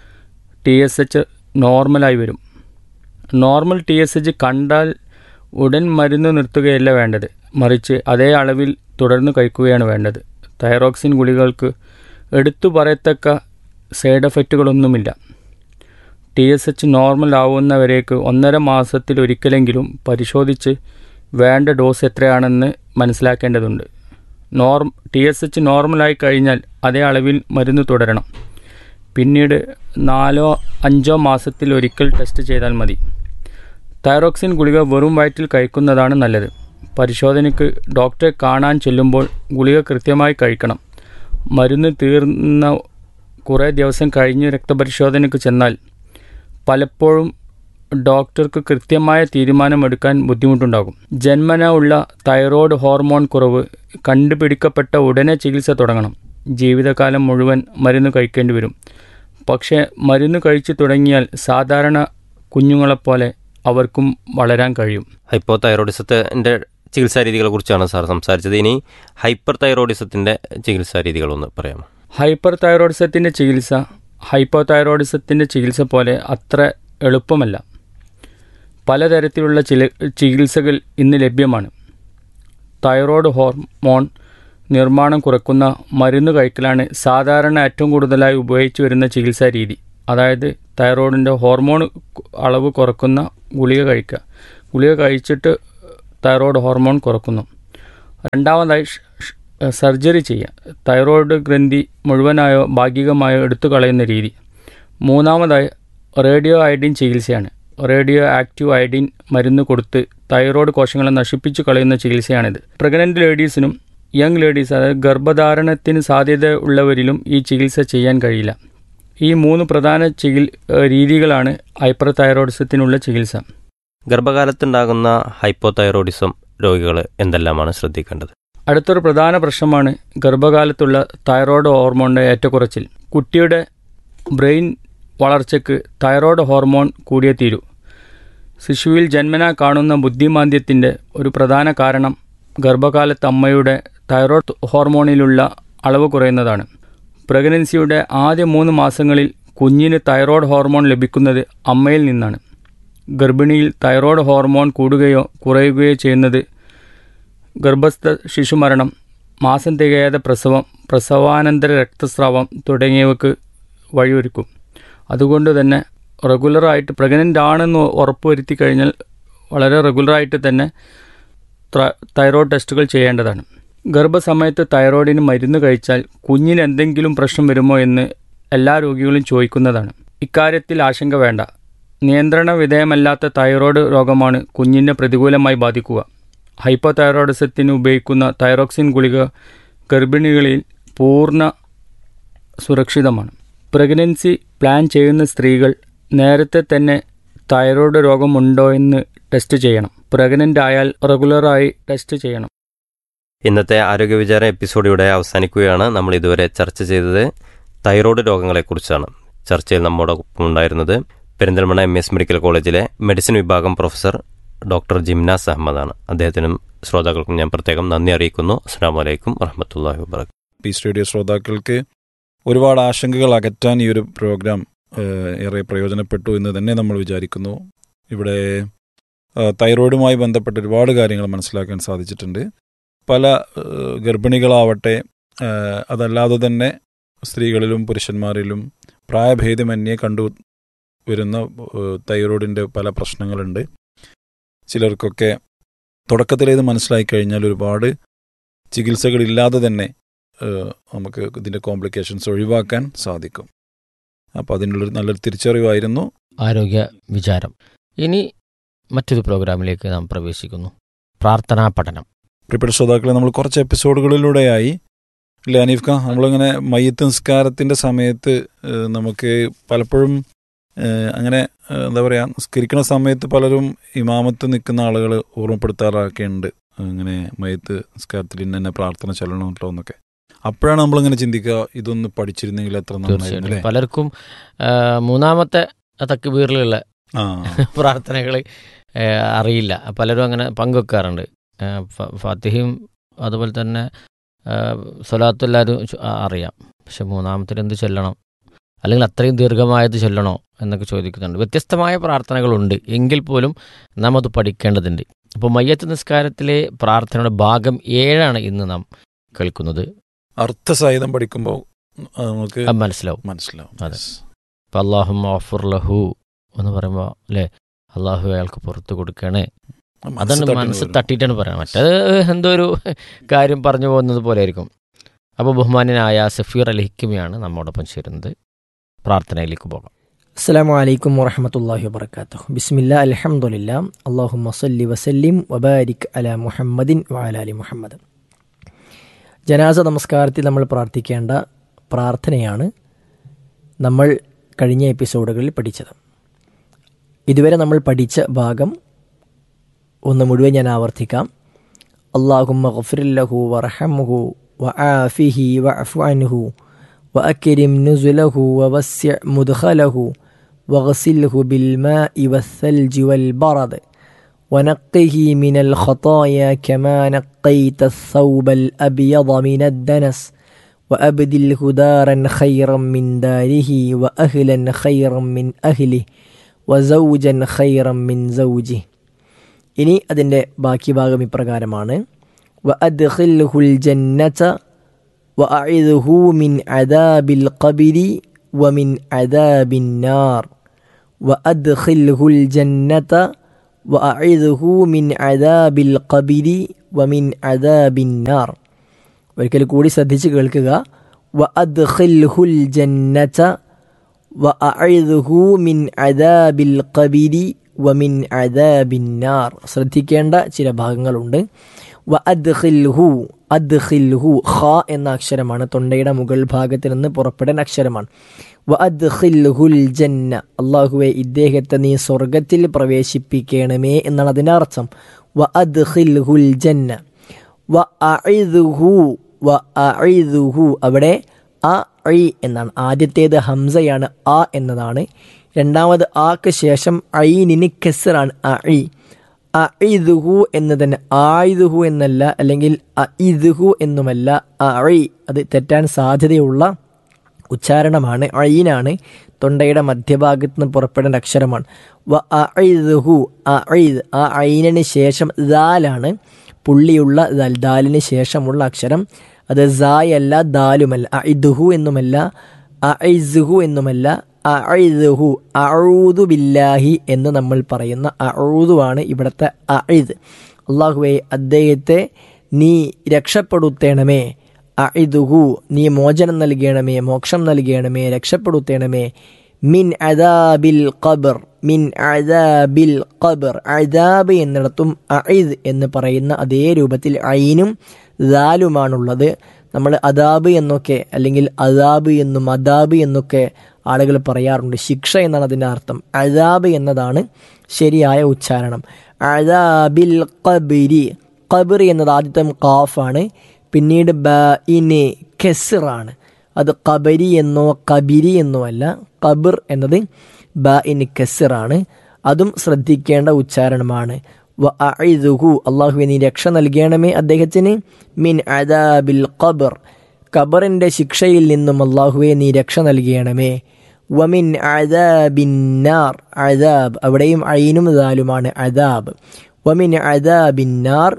[SPEAKER 4] ടി എസ് എച്ച് നോർമലായി വരും നോർമൽ ടി എസ് എച്ച് കണ്ടാൽ ഉടൻ മരുന്ന് നിർത്തുകയല്ല വേണ്ടത് മറിച്ച് അതേ അളവിൽ തുടർന്ന് കഴിക്കുകയാണ് വേണ്ടത് തൈറോക്സിൻ ഗുളികൾക്ക് എടുത്തു പറയത്തക്ക സൈഡ് എഫക്റ്റുകളൊന്നുമില്ല ടി എസ് എച്ച് നോർമൽ ആവുന്നവരേക്ക് ഒന്നര മാസത്തിൽ ഒരിക്കലെങ്കിലും പരിശോധിച്ച് വേണ്ട ഡോസ് എത്രയാണെന്ന് മനസ്സിലാക്കേണ്ടതുണ്ട് നോർം ടി എസ് എച്ച് നോർമലായി കഴിഞ്ഞാൽ അതേ അളവിൽ മരുന്ന് തുടരണം പിന്നീട് നാലോ അഞ്ചോ മാസത്തിൽ ഒരിക്കൽ ടെസ്റ്റ് ചെയ്താൽ മതി തൈറോക്സിൻ ഗുളിക വെറും വയറ്റിൽ കഴിക്കുന്നതാണ് നല്ലത് പരിശോധനയ്ക്ക് ഡോക്ടറെ കാണാൻ ചെല്ലുമ്പോൾ ഗുളിക കൃത്യമായി കഴിക്കണം മരുന്ന് തീർന്ന കുറേ ദിവസം കഴിഞ്ഞ് രക്തപരിശോധനയ്ക്ക് ചെന്നാൽ പലപ്പോഴും ഡോക്ടർക്ക് കൃത്യമായ തീരുമാനമെടുക്കാൻ ബുദ്ധിമുട്ടുണ്ടാകും ജന്മന ഉള്ള തൈറോയ്ഡ് ഹോർമോൺ കുറവ് കണ്ടുപിടിക്കപ്പെട്ട ഉടനെ ചികിത്സ തുടങ്ങണം ജീവിതകാലം മുഴുവൻ മരുന്ന് കഴിക്കേണ്ടി വരും പക്ഷേ മരുന്ന് കഴിച്ചു തുടങ്ങിയാൽ സാധാരണ കുഞ്ഞുങ്ങളെപ്പോലെ അവർക്കും വളരാൻ കഴിയും
[SPEAKER 3] ഹൈപ്പോ തൈറോയിഡിസത്തിൻ്റെ ചികിത്സാ രീതികളെ കുറിച്ചാണ് സാർ സംസാരിച്ചത് ഇനി ഹൈപ്പർ തൈറോയിഡിസത്തിൻ്റെ ചികിത്സാ രീതികളൊന്ന് പറയാമോ
[SPEAKER 4] ഹൈപ്പർ തൈറോയിഡിസത്തിൻ്റെ ചികിത്സ ഹൈപ്പോ തൈറോയിഡിസത്തിൻ്റെ ചികിത്സ പോലെ അത്ര എളുപ്പമല്ല പലതരത്തിലുള്ള ചില ചികിത്സകൾ ഇന്ന് ലഭ്യമാണ് തൈറോയ്ഡ് ഹോർമോൺ നിർമ്മാണം കുറയ്ക്കുന്ന മരുന്ന് കഴിക്കലാണ് സാധാരണ ഏറ്റവും കൂടുതലായി ഉപയോഗിച്ചു വരുന്ന ചികിത്സാ രീതി അതായത് തൈറോയിഡിൻ്റെ ഹോർമോൺ അളവ് കുറക്കുന്ന ഗുളിക കഴിക്കുക ഗുളിക കഴിച്ചിട്ട് തൈറോയ്ഡ് ഹോർമോൺ കുറക്കുന്നു രണ്ടാമതായി ഷ്- ഷ്- സർജറി ചെയ്യുക തൈറോയ്ഡ് ഗ്രന്ഥി മുഴുവനായോ ഭാഗികമായോ എടുത്തു കളയുന്ന രീതി മൂന്നാമതായി റേഡിയോ അയഡിൻ ചികിത്സയാണ് റേഡിയോ ആക്റ്റീവ് അയഡിൻ മരുന്ന് കൊടുത്ത് തൈറോയ്ഡ് കോശങ്ങളെ നശിപ്പിച്ചു കളയുന്ന ചികിത്സയാണിത് പ്രഗ്നന്റ് ലേഡീസിനും യങ് ലേഡീസ് അതായത് ഗർഭധാരണത്തിന് സാധ്യത ഉള്ളവരിലും ഈ ചികിത്സ ചെയ്യാൻ കഴിയില്ല ഈ മൂന്ന് പ്രധാന ചികിൽ ഏഹ് രീതികളാണ് ഹൈപ്പർ തൈറോയിഡിസത്തിനുള്ള ചികിത്സ
[SPEAKER 3] ഗർഭകാലത്തുണ്ടാകുന്ന ഹൈപ്പോതൈറോയിഡിസം രോഗികൾ എന്തെല്ലാമാണ് ശ്രദ്ധിക്കേണ്ടത്
[SPEAKER 4] അടുത്തൊരു പ്രധാന പ്രശ്നമാണ് ഗർഭകാലത്തുള്ള തൈറോയ്ഡ് ഹോർമോണിൻ്റെ ഏറ്റക്കുറച്ചിൽ കുട്ടിയുടെ ബ്രെയിൻ വളർച്ചയ്ക്ക് തൈറോയ്ഡ് ഹോർമോൺ കൂടിയേ തീരൂ ശിശുവിൽ ജന്മന കാണുന്ന ബുദ്ധിമാന്ദ്യത്തിൻ്റെ ഒരു പ്രധാന കാരണം ഗർഭകാലത്ത് അമ്മയുടെ തൈറോയ്ഡ് ഹോർമോണിലുള്ള അളവ് കുറയുന്നതാണ് പ്രഗ്നൻസിയുടെ ആദ്യ മൂന്ന് മാസങ്ങളിൽ കുഞ്ഞിന് തൈറോയ്ഡ് ഹോർമോൺ ലഭിക്കുന്നത് അമ്മയിൽ നിന്നാണ് ഗർഭിണിയിൽ തൈറോയ്ഡ് ഹോർമോൺ കൂടുകയോ കുറയുകയോ ചെയ്യുന്നത് ഗർഭസ്ഥ ശിശുമരണം മാസം തികയാതെ പ്രസവം പ്രസവാനന്തര രക്തസ്രാവം തുടങ്ങിയവക്ക് വഴിയൊരുക്കും അതുകൊണ്ട് തന്നെ റെഗുലറായിട്ട് പ്രഗ്നൻ്റ് ആണെന്ന് ഉറപ്പുവരുത്തി കഴിഞ്ഞാൽ വളരെ റെഗുലറായിട്ട് തന്നെ ത്ര- തൈറോയ്ഡ് ടെസ്റ്റുകൾ ചെയ്യേണ്ടതാണ് ഗർഭസമയത്ത് തൈറോയിഡിന് മരുന്ന് കഴിച്ചാൽ കുഞ്ഞിന് എന്തെങ്കിലും പ്രശ്നം വരുമോ എന്ന് എല്ലാ രോഗികളും ചോദിക്കുന്നതാണ് ഇക്കാര്യത്തിൽ ആശങ്ക വേണ്ട നിയന്ത്രണ വിധേയമല്ലാത്ത തൈറോയ്ഡ് രോഗമാണ് കുഞ്ഞിനെ പ്രതികൂലമായി ബാധിക്കുക ഹൈപ്പോതൈറോയിഡിസത്തിന് ഉപയോഗിക്കുന്ന തൈറോക്സിൻ ഗുളിക ഗർഭിണികളിൽ പൂർണ്ണ സുരക്ഷിതമാണ് പ്രഗ്നൻസി പ്ലാൻ ചെയ്യുന്ന സ്ത്രീകൾ നേരത്തെ തന്നെ തൈറോയ്ഡ് രോഗമുണ്ടോ എന്ന് ടെസ്റ്റ് ചെയ്യണം പ്രഗ്നൻ്റ് ആയാൽ റെഗുലറായി ടെസ്റ്റ് ചെയ്യണം
[SPEAKER 3] ഇന്നത്തെ ആരോഗ്യ വിചാര എപ്പിസോഡ് ഇവിടെ അവസാനിക്കുകയാണ് നമ്മൾ ഇതുവരെ ചർച്ച ചെയ്തത് തൈറോയ്ഡ് രോഗങ്ങളെക്കുറിച്ചാണ് ചർച്ചയിൽ നമ്മോടൊപ്പം ഉണ്ടായിരുന്നത് പെരിന്തൽമണ്ണ എം എസ് മെഡിക്കൽ കോളേജിലെ മെഡിസിൻ വിഭാഗം പ്രൊഫസർ ഡോക്ടർ ജിംനാസ് അഹമ്മദാണ് അദ്ദേഹത്തിനും ശ്രോതാക്കൾക്കും ഞാൻ പ്രത്യേകം നന്ദി അറിയിക്കുന്നു അസ്സാം വലൈക്കും വറഹമത്തല്ലാഹി വാബർക്കാത്തു
[SPEAKER 2] പീസ് റേഡിയോ ശ്രോതാക്കൾക്ക് ഒരുപാട് ആശങ്കകൾ അകറ്റാൻ ഈ ഒരു പ്രോഗ്രാം ഏഹ്, ഏറെ പ്രയോജനപ്പെട്ടു എന്ന് തന്നെ നമ്മൾ വിചാരിക്കുന്നു ഇവിടെ ഏഹ്, തൈറോയിഡുമായി ബന്ധപ്പെട്ട ഒരുപാട് കാര്യങ്ങൾ മനസ്സിലാക്കാൻ സാധിച്ചിട്ടുണ്ട് പല ഏഹ്, ഗർഭിണികളാവട്ടെ ഏഹ്, അതല്ലാതെ തന്നെ സ്ത്രീകളിലും പുരുഷന്മാരിലും പ്രായഭേദമന്യേ കണ്ടു വരുന്ന ഏഹ്, തൈറോയിഡിൻ്റെ പല പ്രശ്നങ്ങളുണ്ട് ചിലർക്കൊക്കെ തുടക്കത്തിൽ ഇത് മനസ്സിലായി കഴിഞ്ഞാൽ ഒരുപാട് ചികിത്സകളില്ലാതെ തന്നെ ഏഹ്, നമുക്ക് ഇതിൻ്റെ കോംപ്ലിക്കേഷൻസ് ഒഴിവാക്കാൻ സാധിക്കും അപ്പോൾ അതിനുള്ളൊരു നല്ലൊരു തിരിച്ചറിവായിരുന്നു
[SPEAKER 1] ആരോഗ്യ വിചാരം ഇനി മറ്റൊരു പ്രോഗ്രാമിലേക്ക് നാം പ്രവേശിക്കുന്നു പ്രാർത്ഥനാ പഠനം
[SPEAKER 2] പ്രിയപ്പെട്ട ശ്രോതാക്കളെ നമ്മൾ കുറച്ച് എപ്പിസോഡുകളിലൂടെയായി ഇല്ല അനീഫ് ഖാൻ നമ്മളിങ്ങനെ മയ്യത്ത് നിസ്കാരത്തിൻ്റെ സമയത്ത് ഏഹ്, നമുക്ക് പലപ്പോഴും ഏഹ്, അങ്ങനെ ഏഹ്, എന്താ പറയുക നിസ്കരിക്കുന്ന സമയത്ത് പലരും ഇമാമത്ത് നിൽക്കുന്ന ആളുകൾ ഓർമ്മപ്പെടുത്താറൊക്കെ ഉണ്ട് അങ്ങനെ മയ്യത്ത് നിസ്കാരത്തിൽ ഇന്ന ഇന്ന പ്രാർത്ഥന ചൊല്ലണമല്ലോ എന്നൊക്കെ അപ്പോഴാണ് നമ്മളിങ്ങനെ ചിന്തിക്കുക ഇതൊന്ന് പഠിച്ചിരുന്നെങ്കിൽ എത്ര നന്നായിരുന്നു
[SPEAKER 1] തീർച്ചയായിട്ടും
[SPEAKER 2] അല്ലേ
[SPEAKER 1] പലർക്കും ആ, മൂന്നാമത്തെ തക്കുബീറിലുള്ള
[SPEAKER 2] ആ
[SPEAKER 1] പ്രാർത്ഥനകൾ അറിയില്ല പലരും അങ്ങനെ പങ്കുവെക്കാറുണ്ട് ആ, ഫ- ഫാത്തിഹയും അതുപോലെ തന്നെ ആ, സ്വലാത്തും എല്ലാവരും ചൊ- ആ, അറിയാം പക്ഷെ മൂന്നാമത്തിൽ എന്ത് ചൊല്ലണം അല്ലെങ്കിൽ അത്രയും ദീർഘമായത് ചൊല്ലണോ എന്നൊക്കെ ചോദിക്കുന്നുണ്ട് വ്യത്യസ്തമായ പ്രാർത്ഥനകളുണ്ട് എങ്കിൽ പോലും നാം അത് പഠിക്കേണ്ടതുണ്ട് അപ്പോൾ മയ്യത്ത് നിസ്കാരത്തിലെ പ്രാർത്ഥനയുടെ ഭാഗം ഏഴാണ് ഇന്ന് നാം കേൾക്കുന്നത്
[SPEAKER 2] അർത്ഥസഹിതം പഠിക്കുമ്പോൾ നമുക്ക്
[SPEAKER 1] അത് മനസ്സിലാവും
[SPEAKER 2] മനസ്സിലാവും
[SPEAKER 1] അതെ. ഇപ്പം അള്ളാഹു ഓഫർ ലഹു എന്ന് പറയുമ്പോൾ അല്ലേ അള്ളാഹു അയാൾക്ക് പുറത്ത് കൊടുക്കണേ അതാണ്
[SPEAKER 2] തട്ടി
[SPEAKER 1] മനസ്സ്
[SPEAKER 2] വരും.
[SPEAKER 1] തട്ടിയിട്ടാണ് പറയുന്നത് മറ്റേത് എന്തോ ഒരു കാര്യം പറഞ്ഞു പോകുന്നത് പോലെ ആയിരിക്കും അപ്പോൾ ബഹുമാന്യനായ സഫീർ അൽ ഹിക്കിമിയാണ് നമ്മോടൊപ്പം ചേരുന്നത് പ്രാർത്ഥനയിലേക്ക് പോകാം
[SPEAKER 5] അസ്സാം വലൈക്കും വറഹമത്തല്ലാഹി വബർക്കാത്തു ബിസ്മില്ല അലഹമുല്ല അള്ളാഹു സല്ലി വസല്ലിം വബാരിക് അല മുഹമ്മദിൻ വഅല അലി മുഹമ്മദ് ജനാസ നമസ്കാരത്തിൽ നമ്മൾ പ്രാർത്ഥിക്കേണ്ട പ്രാർത്ഥനയാണ് നമ്മൾ കഴിഞ്ഞ എപ്പിസോഡുകളിൽ പഠിച്ചത് ഇതുവരെ നമ്മൾ പഠിച്ച ഭാഗം ഒന്ന് മുഴുവൻ ഞാൻ ആവർത്തിക്കാം അള്ളാഹുമ്മ ഗഫിറില്ലഹു വറഹമുഹു വആഫിഹി വഅഫു അൻഹു وأكرم نزله ووسع مدخله واغسله بالماء والثلج والبرد ونقه من الخطايا كما نقيت الثوب الأبيض من الدنس وأبدله دارا خيرا من داره وأهلا خيرا من أهله وزوجا خيرا من زوجه ഇനി അതിൻ്റെ ബാക്കി ഭാഗം ഇപ്രകാരമാണ് وأدخله الجنة وأعذه من عذاب القبر ومن عذاب النار وأدخله الجنة وأعذه من عذاب القبر ومن عذاب النار ഒരിക്കൽ കൂടി ശ്രദ്ധിച്ച് കേൾക്കുക വഅദ്ഖിൽഹുൽ ജന്നത വഅഇദ്ഹു മിൻ അദാബിൽ ഖബരി വമിൻ അദാബിൻ നാർ ശ്രദ്ധിക്കേണ്ട ചില ഭാഗങ്ങളുണ്ട് വഅദ്ഖിൽഹു അദ്ഖിൽഹു ഖ എന്ന അക്ഷരമാണ് തൊണ്ടയുടെ മുകൾ ഭാഗത്ത് നിന്ന് പുറപ്പെടാൻ അക്ഷരമാണ് വഅദ്ഖിൽഹുൽ ജന്ന അള്ളാഹുവെ ഇദ്ദേഹത്തെ നീ സ്വർഗത്തിൽ പ്രവേശിപ്പിക്കണമേ എന്നാണ് അതിൻ്റെ അർത്ഥം വഅദ്ഖിൽഹുൽ ജന്ന വ അഇദ്ഹു വ അഇദ്ഹു അവിടെ അ ഐ എന്നാണ് ആദ്യത്തേത് ഹംസയാണ് ആ എന്നതാണ് രണ്ടാമത് ആക്ക് ശേഷം ഐനിന് കെസറാണ് അ ഐ അഇദ്ഹു എന്ന് തന്നെ ആയുധു എന്നല്ല അല്ലെങ്കിൽ അഇദ്ഹു എന്നുമല്ല അ ഐ അത് തെറ്റാൻ സാധ്യതയുള്ള ഉച്ചാരണമാണ് ഐനാണ് തൊണ്ടയുടെ മധ്യഭാഗത്ത് നിന്ന് പുറപ്പെടേണ്ട അക്ഷരമാണ് വ അഇദ്ഹു അഇദ് ആ ഐനിന് ശേഷം ദാലാണ് പുള്ളിയുള്ള ദാൽ ദാലിന് ശേഷമുള്ള അക്ഷരം അത് സായല്ല ദാലുമല്ല അഇദ്ഹു എന്നുമല്ല അഇസ്ഹു എന്നുമല്ല അഇദ്ഹു അഊദു ബില്ലാഹി എന്ന് നമ്മൾ പറയുന്ന അഊദു ആണ് ഇവിടുത്തെ അഇദ് അള്ളാഹുവെ അദ്ദേഹത്തെ നീ രക്ഷപ്പെടുത്തേണമേ അഇദുഹു നീ മോചനം നൽകണമേ മോക്ഷം നൽകണമേ രക്ഷപ്പെടുത്തേണമേ മിൻ അദാബിൽ ഖബർ മിൻ അദാബിൽ ഖബർ അദാബ് എന്നിടത്തും അഇദ് എന്ന് പറയുന്ന അതേ രൂപത്തിൽ ഐനും ദാലുമാണുള്ളത് നമ്മൾ അദാബ് എന്നൊക്കെ അല്ലെങ്കിൽ അദാബ് എന്നും അദാബ് എന്നൊക്കെ ആളുകൾ പറയാറുണ്ട് ശിക്ഷ എന്നാണ് അതിൻ്റെ അർത്ഥം അദാബ് എന്നതാണ് ശരിയായ ഉച്ചാരണം അദാബിൽ ഖബരി ഖബർ എന്നത് ആദ്യത്തെ കാഫാണ് പിന്നീട് ബ ഇന് കെസറാണ് അത് കബരി എന്നോ കബിരി എന്നോ അല്ല കബിർ എന്നത് ബ ഇന് കെസറാണ് അതും ശ്രദ്ധിക്കേണ്ട ഉച്ചാരണമാണ് വ അഇദുഹു അള്ളാഹുവെ നീ രക്ഷ നൽകണമേ അദ്ദേഹത്തിന് മിൻ അദാബിൽ ഖബർ ഖബറിൻ്റെ ശിക്ഷയിൽ നിന്നും അള്ളാഹുവെ നീ രക്ഷ നൽകണമേ വമിൻ അദാബിന്നാർ അദാബ് അവിടെയും അയിനും ദാലുമാണ് അദാബ് വമിൻ അദാബിന്നാർ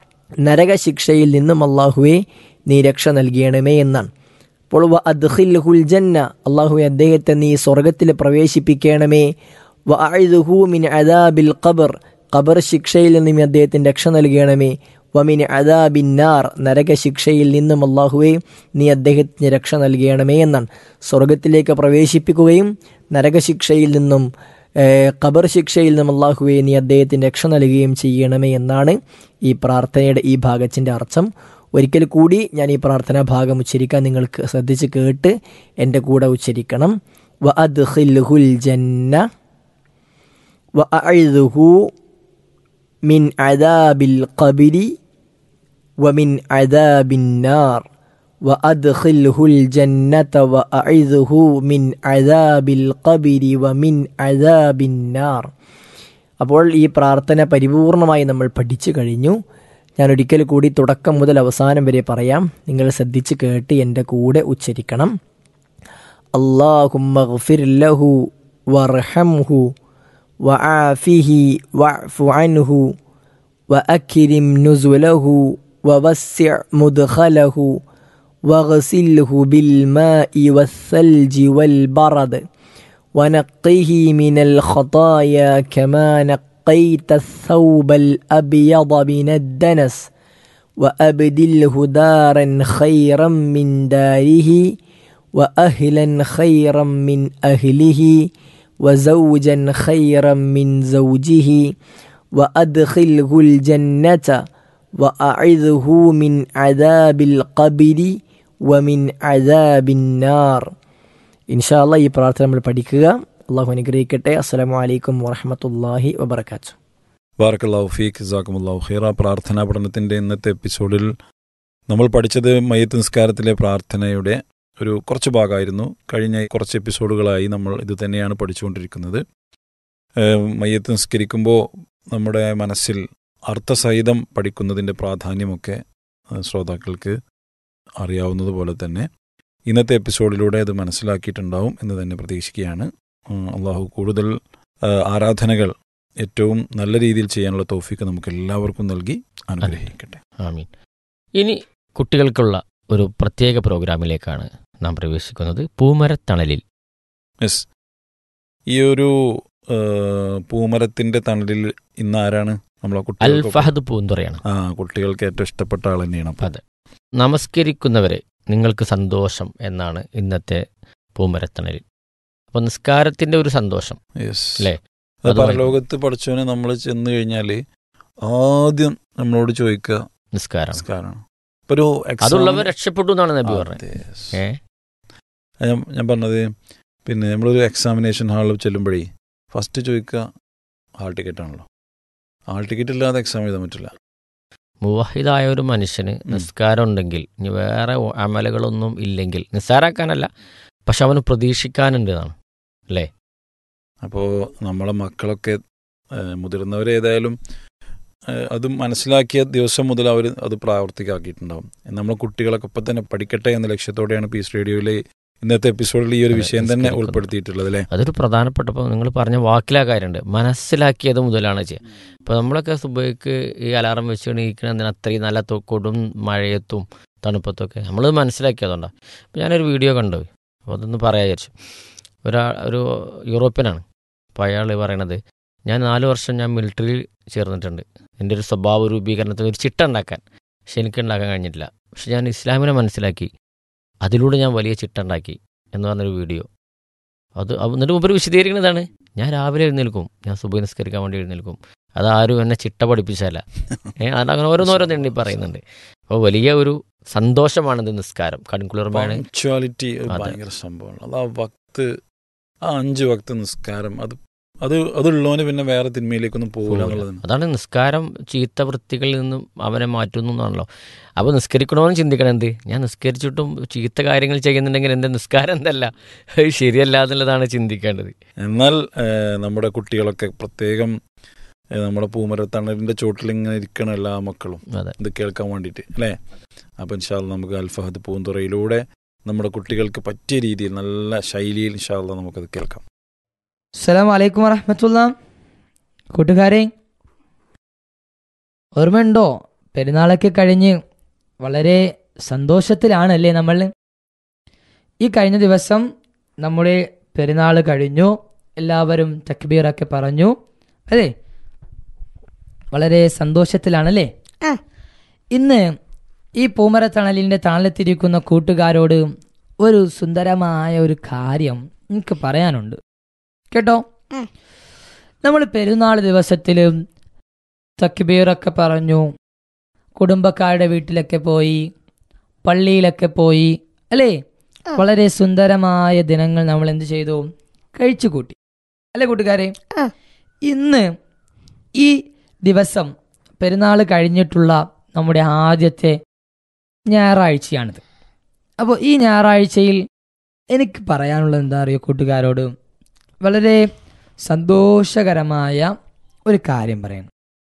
[SPEAKER 5] നരകശിക്ഷയിൽ നിന്നും അള്ളാഹുവെ നീ രക്ഷ നൽകണമേ എന്നാണ് അപ്പോൾ വ അദ്ഖിൽഹുൽ ജന്ന അള്ളാഹുവെ അദ്ദേഹത്തെ നീ സ്വർഗത്തിൽ പ്രവേശിപ്പിക്കണമേ വ അഇദുഹു മിൻ അദാബിൽ ഖബർ ഖബർ ശിക്ഷയിൽ നിന്നും അദ്ദേഹത്തിന് രക്ഷ നൽകണമേ വമിൻ അദാബിന്നാർ നരകശിക്ഷയിൽ നിന്നും അള്ളാഹുവെ നീ അദ്ദേഹത്തിന് രക്ഷ നൽകണമേ എന്നാണ് സ്വർഗത്തിലേക്ക് പ്രവേശിപ്പിക്കുകയും നരകശിക്ഷയിൽ നിന്നും ഖബർ ശിക്ഷയിൽ നിന്നും അള്ളാഹുവെ നീ അദ്ദേഹത്തിന് രക്ഷ നൽകുകയും ചെയ്യണമേ എന്നാണ് ഈ പ്രാർത്ഥനയുടെ ഈ ഭാഗത്തിൻ്റെ അർത്ഥം ഒരിക്കൽ കൂടി ഞാൻ ഈ പ്രാർത്ഥനാ ഭാഗം ഉച്ചരിക്കാൻ നിങ്ങൾക്ക് ശ്രദ്ധിച്ച് കേട്ട് എൻ്റെ കൂടെ ഉച്ചരിക്കണം വ അദ്ഖിൽഹുൽ ജന്ന വ അഇദുഹു മിൻ അദാബിൽ ഖബരി വമിൻ അദാബിൻ നാർ വ അദ്ഖിൽഹുൽ ജന്നത വ അഇദുഹു മിൻ അദാബിൽ ഖബരി വമിൻ അദാബിൻ നാർ അപ്പോൾ ഈ പ്രാർത്ഥന പരിപൂർണമായി നമ്മൾ പഠിച്ചു കഴിഞ്ഞു ഞാൻ ഒരിക്കൽ കൂടി തുടക്കം മുതൽ അവസാനം വരെ പറയാം നിങ്ങൾ ശ്രദ്ധിച്ച് കേട്ട് എൻ്റെ കൂടെ ഉച്ചരിക്കണം അള്ളാഹുമ്മഗ്ഫിർ ലഹു വർഹംഹു വആഫിഹി വഅഫു അൻഹു وأكرم نزله ووسع مدخله واغسله بالماء والثلج والبرد ونقه من الخطايا كما نقيت الثوب الأبيض من الدنس وأبدله دارا خيرا من داره وأهلا خيرا من أهله وزوجا خيرا من زوجه وأدخله الجنة وأعذه من عذاب القبر ومن عذاب النار إن شاء الله ഈ പ്രാർത്ഥന നമ്മൾ പഠിക്കുക അള്ളാഹു അനുഗ്രഹിക്കട്ടെ അസ്സലാമു അലൈക്കും വറഹമത്തല്ലാഹി വബർക്കാത്തു
[SPEAKER 2] ബാറക്കല്ലാഹു ഫീഖ് ജാക്കുമുല്ലാഹു ഖീറ പ്രാർത്ഥനാ പഠനത്തിൻ്റെ ഇന്നത്തെ എപ്പിസോഡിൽ നമ്മൾ പഠിച്ചത് മയ്യത്ത് നിസ്കാരത്തിലെ പ്രാർത്ഥനയുടെ ഒരു കുറച്ച് ഭാഗമായിരുന്നു കഴിഞ്ഞ കുറച്ച് എപ്പിസോഡുകളായി നമ്മൾ ഇത് തന്നെയാണ് പഠിച്ചുകൊണ്ടിരിക്കുന്നത് ഏഹ് മയ്യത്ത് നിസ്കരിക്കുമ്പോൾ നമ്മുടെ മനസ്സിൽ അർത്ഥസഹിതം പഠിക്കുന്നതിൻ്റെ പ്രാധാന്യമൊക്കെ ഏഹ് ശ്രോതാക്കൾക്ക് അറിയാവുന്നതുപോലെ തന്നെ ഇന്നത്തെ എപ്പിസോഡിലൂടെ അത് മനസ്സിലാക്കിയിട്ടുണ്ടാവും എന്ന് തന്നെ പ്രതീക്ഷിക്കുകയാണ് ഉം, അള്ളാഹു കൂടുതൽ ഏഹ് ആരാധനകൾ ഏറ്റവും നല്ല രീതിയിൽ ചെയ്യാനുള്ള തോഫിക്ക് നമുക്ക് എല്ലാവർക്കും നൽകി അനുഗ്രഹിക്കട്ടെ
[SPEAKER 1] ആമീൻ ഇനി കുട്ടികൾക്കുള്ള ഒരു പ്രത്യേക പ്രോഗ്രാമിലേക്കാണ് നാം പ്രവേശിക്കുന്നത് പൂമരത്തണലിൽ
[SPEAKER 2] യെസ് ഈ ഒരു ആ, പൂമരത്തിന്റെ തണലിൽ ഇന്ന് ആരാണ് നമ്മളെ
[SPEAKER 1] അൽ
[SPEAKER 2] കുട്ടികൾക്ക്
[SPEAKER 1] ഫഹദ് പൂന്തുറയാണ്
[SPEAKER 2] ആ കുട്ടികൾക്ക് ഏറ്റവും ഇഷ്ടപ്പെട്ട ആൾ തന്നെയാണ് അപ്പൊ
[SPEAKER 1] അതെ നമസ്കരിക്കുന്നവരെ നിങ്ങൾക്ക് സന്തോഷം എന്നാണ് ഇന്നത്തെ പൂമരത്തണലിൽ അപ്പോൾ നിസ്കാരത്തിന്റെ ഒരു സന്തോഷം
[SPEAKER 2] യെസ്
[SPEAKER 1] അല്ലേ?
[SPEAKER 2] അത്
[SPEAKER 1] അതുമായി-
[SPEAKER 2] പരലോകത്ത് പഠിച്ചവന് നമ്മൾ ചെന്ന് കഴിഞ്ഞാല് ആദ്യം നമ്മളോട് ചോദിക്കുക
[SPEAKER 1] നിസ്കാരം
[SPEAKER 2] നമസ്കാരമാണ് ഇപ്പൊ ഒരു exam-
[SPEAKER 1] അതുള്ളവർ രക്ഷപ്പെട്ടു എന്നാണ് നബി പറഞ്ഞത്
[SPEAKER 2] അതെ, yes.
[SPEAKER 1] ഏ
[SPEAKER 2] അത് ഞാൻ ഞാൻ പറഞ്ഞത് പിന്നെ നമ്മളൊരു എക്സാമിനേഷൻ ഹാളിൽ ചെല്ലുമ്പോഴേ ഫസ്റ്റ് ചോദിക്കുക ഹാൾ ടിക്കറ്റ് ആണല്ലോ ഹാൾ ടിക്കറ്റ് ഇല്ലാതെ എക്സാം എഴുതാൻ പറ്റില്ല
[SPEAKER 1] മുവാഹിദായ ഒരു മനുഷ്യന് നിസ്കാരം ഉണ്ടെങ്കിൽ ഇനി വേറെ ഒ- അമലുകളൊന്നും ഇല്ലെങ്കിൽ നിസ്സാരാക്കാനല്ല പക്ഷെ അവന് പ്രതീക്ഷിക്കാനുണ്ട് എന്നാണ് അല്ലേ
[SPEAKER 2] അപ്പോൾ നമ്മളെ മക്കളൊക്കെ ഏഹ്, മുതിർന്നവരേതായാലും ഏഹ്, അത് മനസ്സിലാക്കിയ ദിവസം മുതൽ അവർ അത് പ്രാവർത്തികമാക്കിയിട്ടുണ്ടാവും നമ്മളെ കുട്ടികളൊക്കെ ഇപ്പം തന്നെ പഠിക്കട്ടെ എന്ന ലക്ഷ്യത്തോടെയാണ് പീസ് റേഡിയോയിലെ ഇന്നത്തെ എപ്പിസോഡിൽ ഈ ഒരു
[SPEAKER 1] അതെ,
[SPEAKER 2] വിഷയം തന്നെ
[SPEAKER 1] നിസ്കരിക്കുന്നത്.
[SPEAKER 2] ഉൾപ്പെടുത്തിയിട്ടുള്ളത് അല്ലേ
[SPEAKER 1] അതൊരു പ്രധാനപ്പെട്ടപ്പോൾ നിങ്ങൾ പറഞ്ഞ വാക്കിലാ കാര്യമുണ്ട് മനസ്സിലാക്കിയത് മുതലാണ് ചെയ്യുക ഇപ്പോൾ നമ്മളൊക്കെ സുബൈക്ക് ഈ അലാറം വെച്ച് എണീക്കണതിന് അത്രയും നല്ല തൊ- കൊടും മഴയത്തും തണുപ്പത്തൊക്കെ നമ്മൾ മനസ്സിലാക്കിയതുകൊണ്ടാണ് അപ്പോൾ ഞാനൊരു വീഡിയോ കണ്ടു അപ്പോൾ അതൊന്ന് പറയാൻ വിചാരിച്ചു ഒരാ ഒരു യൂറോപ്യനാണ് അപ്പോൾ അയാൾ പറയണത് ഞാൻ നാല് വർഷം ഞാൻ മിലിറ്ററിയിൽ ചേർന്നിട്ടുണ്ട് എൻ്റെ ഒരു സ്വഭാവ രൂപീകരണത്തിന് ഒരു ചിട്ട ഉണ്ടാക്കാൻ പക്ഷെ എനിക്ക് ഉണ്ടാക്കാൻ കഴിഞ്ഞിട്ടില്ല പക്ഷെ ഞാൻ ഇസ്ലാമിനെ മനസ്സിലാക്കി അതിലൂടെ ഞാൻ വലിയ ചിട്ട ഉണ്ടാക്കി എന്ന് പറഞ്ഞൊരു വീഡിയോ അത് അവ- എന്നിട്ട് മുമ്പ് വിശദീകരിക്കുന്നതാണ് ഞാൻ രാവിലെ എഴുന്നേൽക്കും ഞാൻ സുബൈ നിസ്കരിക്കാൻ വേണ്ടി എഴുന്നേൽക്കും അത് ആരും എന്നെ ചിട്ട പഠിപ്പിച്ചല്ല ഏഹ് അത് അങ്ങനെ ഓരോന്നോരോന്ന് എണ്ണി പറയുന്നുണ്ട് അപ്പോൾ വലിയ ഒരു സന്തോഷമാണിത് നിസ്കാരം കൺകുളിർമയാണ്
[SPEAKER 2] പങ്ക്ച്വാലിറ്റി
[SPEAKER 1] അതെ.
[SPEAKER 2] ഭയങ്കര സംഭവമാണ് അത് ആ വക്ത് ആ അഞ്ച് വക്ത് നിസ്കാരം അത് അത് അതുള്ളവന് പിന്നെ വേറെ തിന്മയിലേക്കൊന്നും പോകില്ല എന്നുള്ളതാണ്
[SPEAKER 1] അതാണ് നിസ്കാരം ചീത്ത വൃത്തികളിൽ നിന്നും അവനെ മാറ്റുന്നു എന്നാണല്ലോ അപ്പോൾ നിസ്കരിക്കണമെന്ന് ചിന്തിക്കണം എന്ത് ഞാൻ നിസ്കരിച്ചിട്ടും ചീത്ത കാര്യങ്ങൾ ചെയ്യുന്നുണ്ടെങ്കിൽ എൻ്റെ നിസ്കാരം എന്തല്ല അത് ശരിയല്ല എന്നുള്ളതാണ് ചിന്തിക്കേണ്ടത്
[SPEAKER 2] എന്നാൽ ഏഹ്, നമ്മുടെ കുട്ടികളൊക്കെ പ്രത്യേകം ഏഹ്, നമ്മുടെ പൂമരത്തണലിന്റെ ചോട്ടിൽ ഇങ്ങനെ ഇരിക്കണം എല്ലാ മക്കളും
[SPEAKER 1] അതെ
[SPEAKER 2] ഇത് കേൾക്കാൻ വേണ്ടിയിട്ട് അല്ലേ അപ്പം ഇൻഷാല്ല നമുക്ക് അൽഫഹദ് പൂന്തുറയിലൂടെ നമ്മുടെ കുട്ടികൾക്ക് പറ്റിയ രീതിയിൽ നല്ല ശൈലിയിൽ ഇൻഷാല്ല നമുക്കത് കേൾക്കാം
[SPEAKER 5] അസ്സലാം വലൈക്കും വറഹമത്തുള്ള കൂട്ടുകാരെ ഓർമ്മയുണ്ടോ പെരുന്നാളൊക്കെ കഴിഞ്ഞ് വളരെ സന്തോഷത്തിലാണല്ലേ നമ്മൾ ഈ കഴിഞ്ഞ ദിവസം നമ്മുടെ പെരുന്നാൾ കഴിഞ്ഞു എല്ലാവരും തക്ബീറൊക്കെ പറഞ്ഞു അല്ലേ വളരെ സന്തോഷത്തിലാണല്ലേ
[SPEAKER 6] ആ.
[SPEAKER 5] ഇന്ന് ഈ പൂമരത്തണലിൻ്റെ തണലെത്തിരിക്കുന്ന കൂട്ടുകാരോട് ഒരു സുന്ദരമായ ഒരു കാര്യം എനിക്ക് പറയാനുണ്ട് കേട്ടോ
[SPEAKER 6] ഉം.
[SPEAKER 5] നമ്മൾ പെരുന്നാൾ ദിവസത്തിൽ തക്ബീറൊക്കെ പറഞ്ഞു കുടുംബക്കാരുടെ വീട്ടിലൊക്കെ പോയി പള്ളിയിലൊക്കെ പോയി അല്ലേ
[SPEAKER 6] ആ.
[SPEAKER 5] വളരെ സുന്ദരമായ ദിനങ്ങൾ നമ്മൾ എന്ത് ചെയ്തു കഴിച്ചു കൂട്ടി അല്ലേ കൂട്ടുകാരെ
[SPEAKER 6] ആ.
[SPEAKER 5] ഇന്ന് ഈ ദിവസം പെരുന്നാൾ കഴിഞ്ഞിട്ടുള്ള നമ്മുടെ ആദ്യത്തെ ഞായറാഴ്ചയാണിത് അപ്പോൾ ഈ ഞായറാഴ്ചയിൽ എനിക്ക് പറയാനുള്ളത് എന്താ അറിയോ കൂട്ടുകാരോട് വളരെ സന്തോഷകരമായ ഒരു കാര്യം പറയുന്നു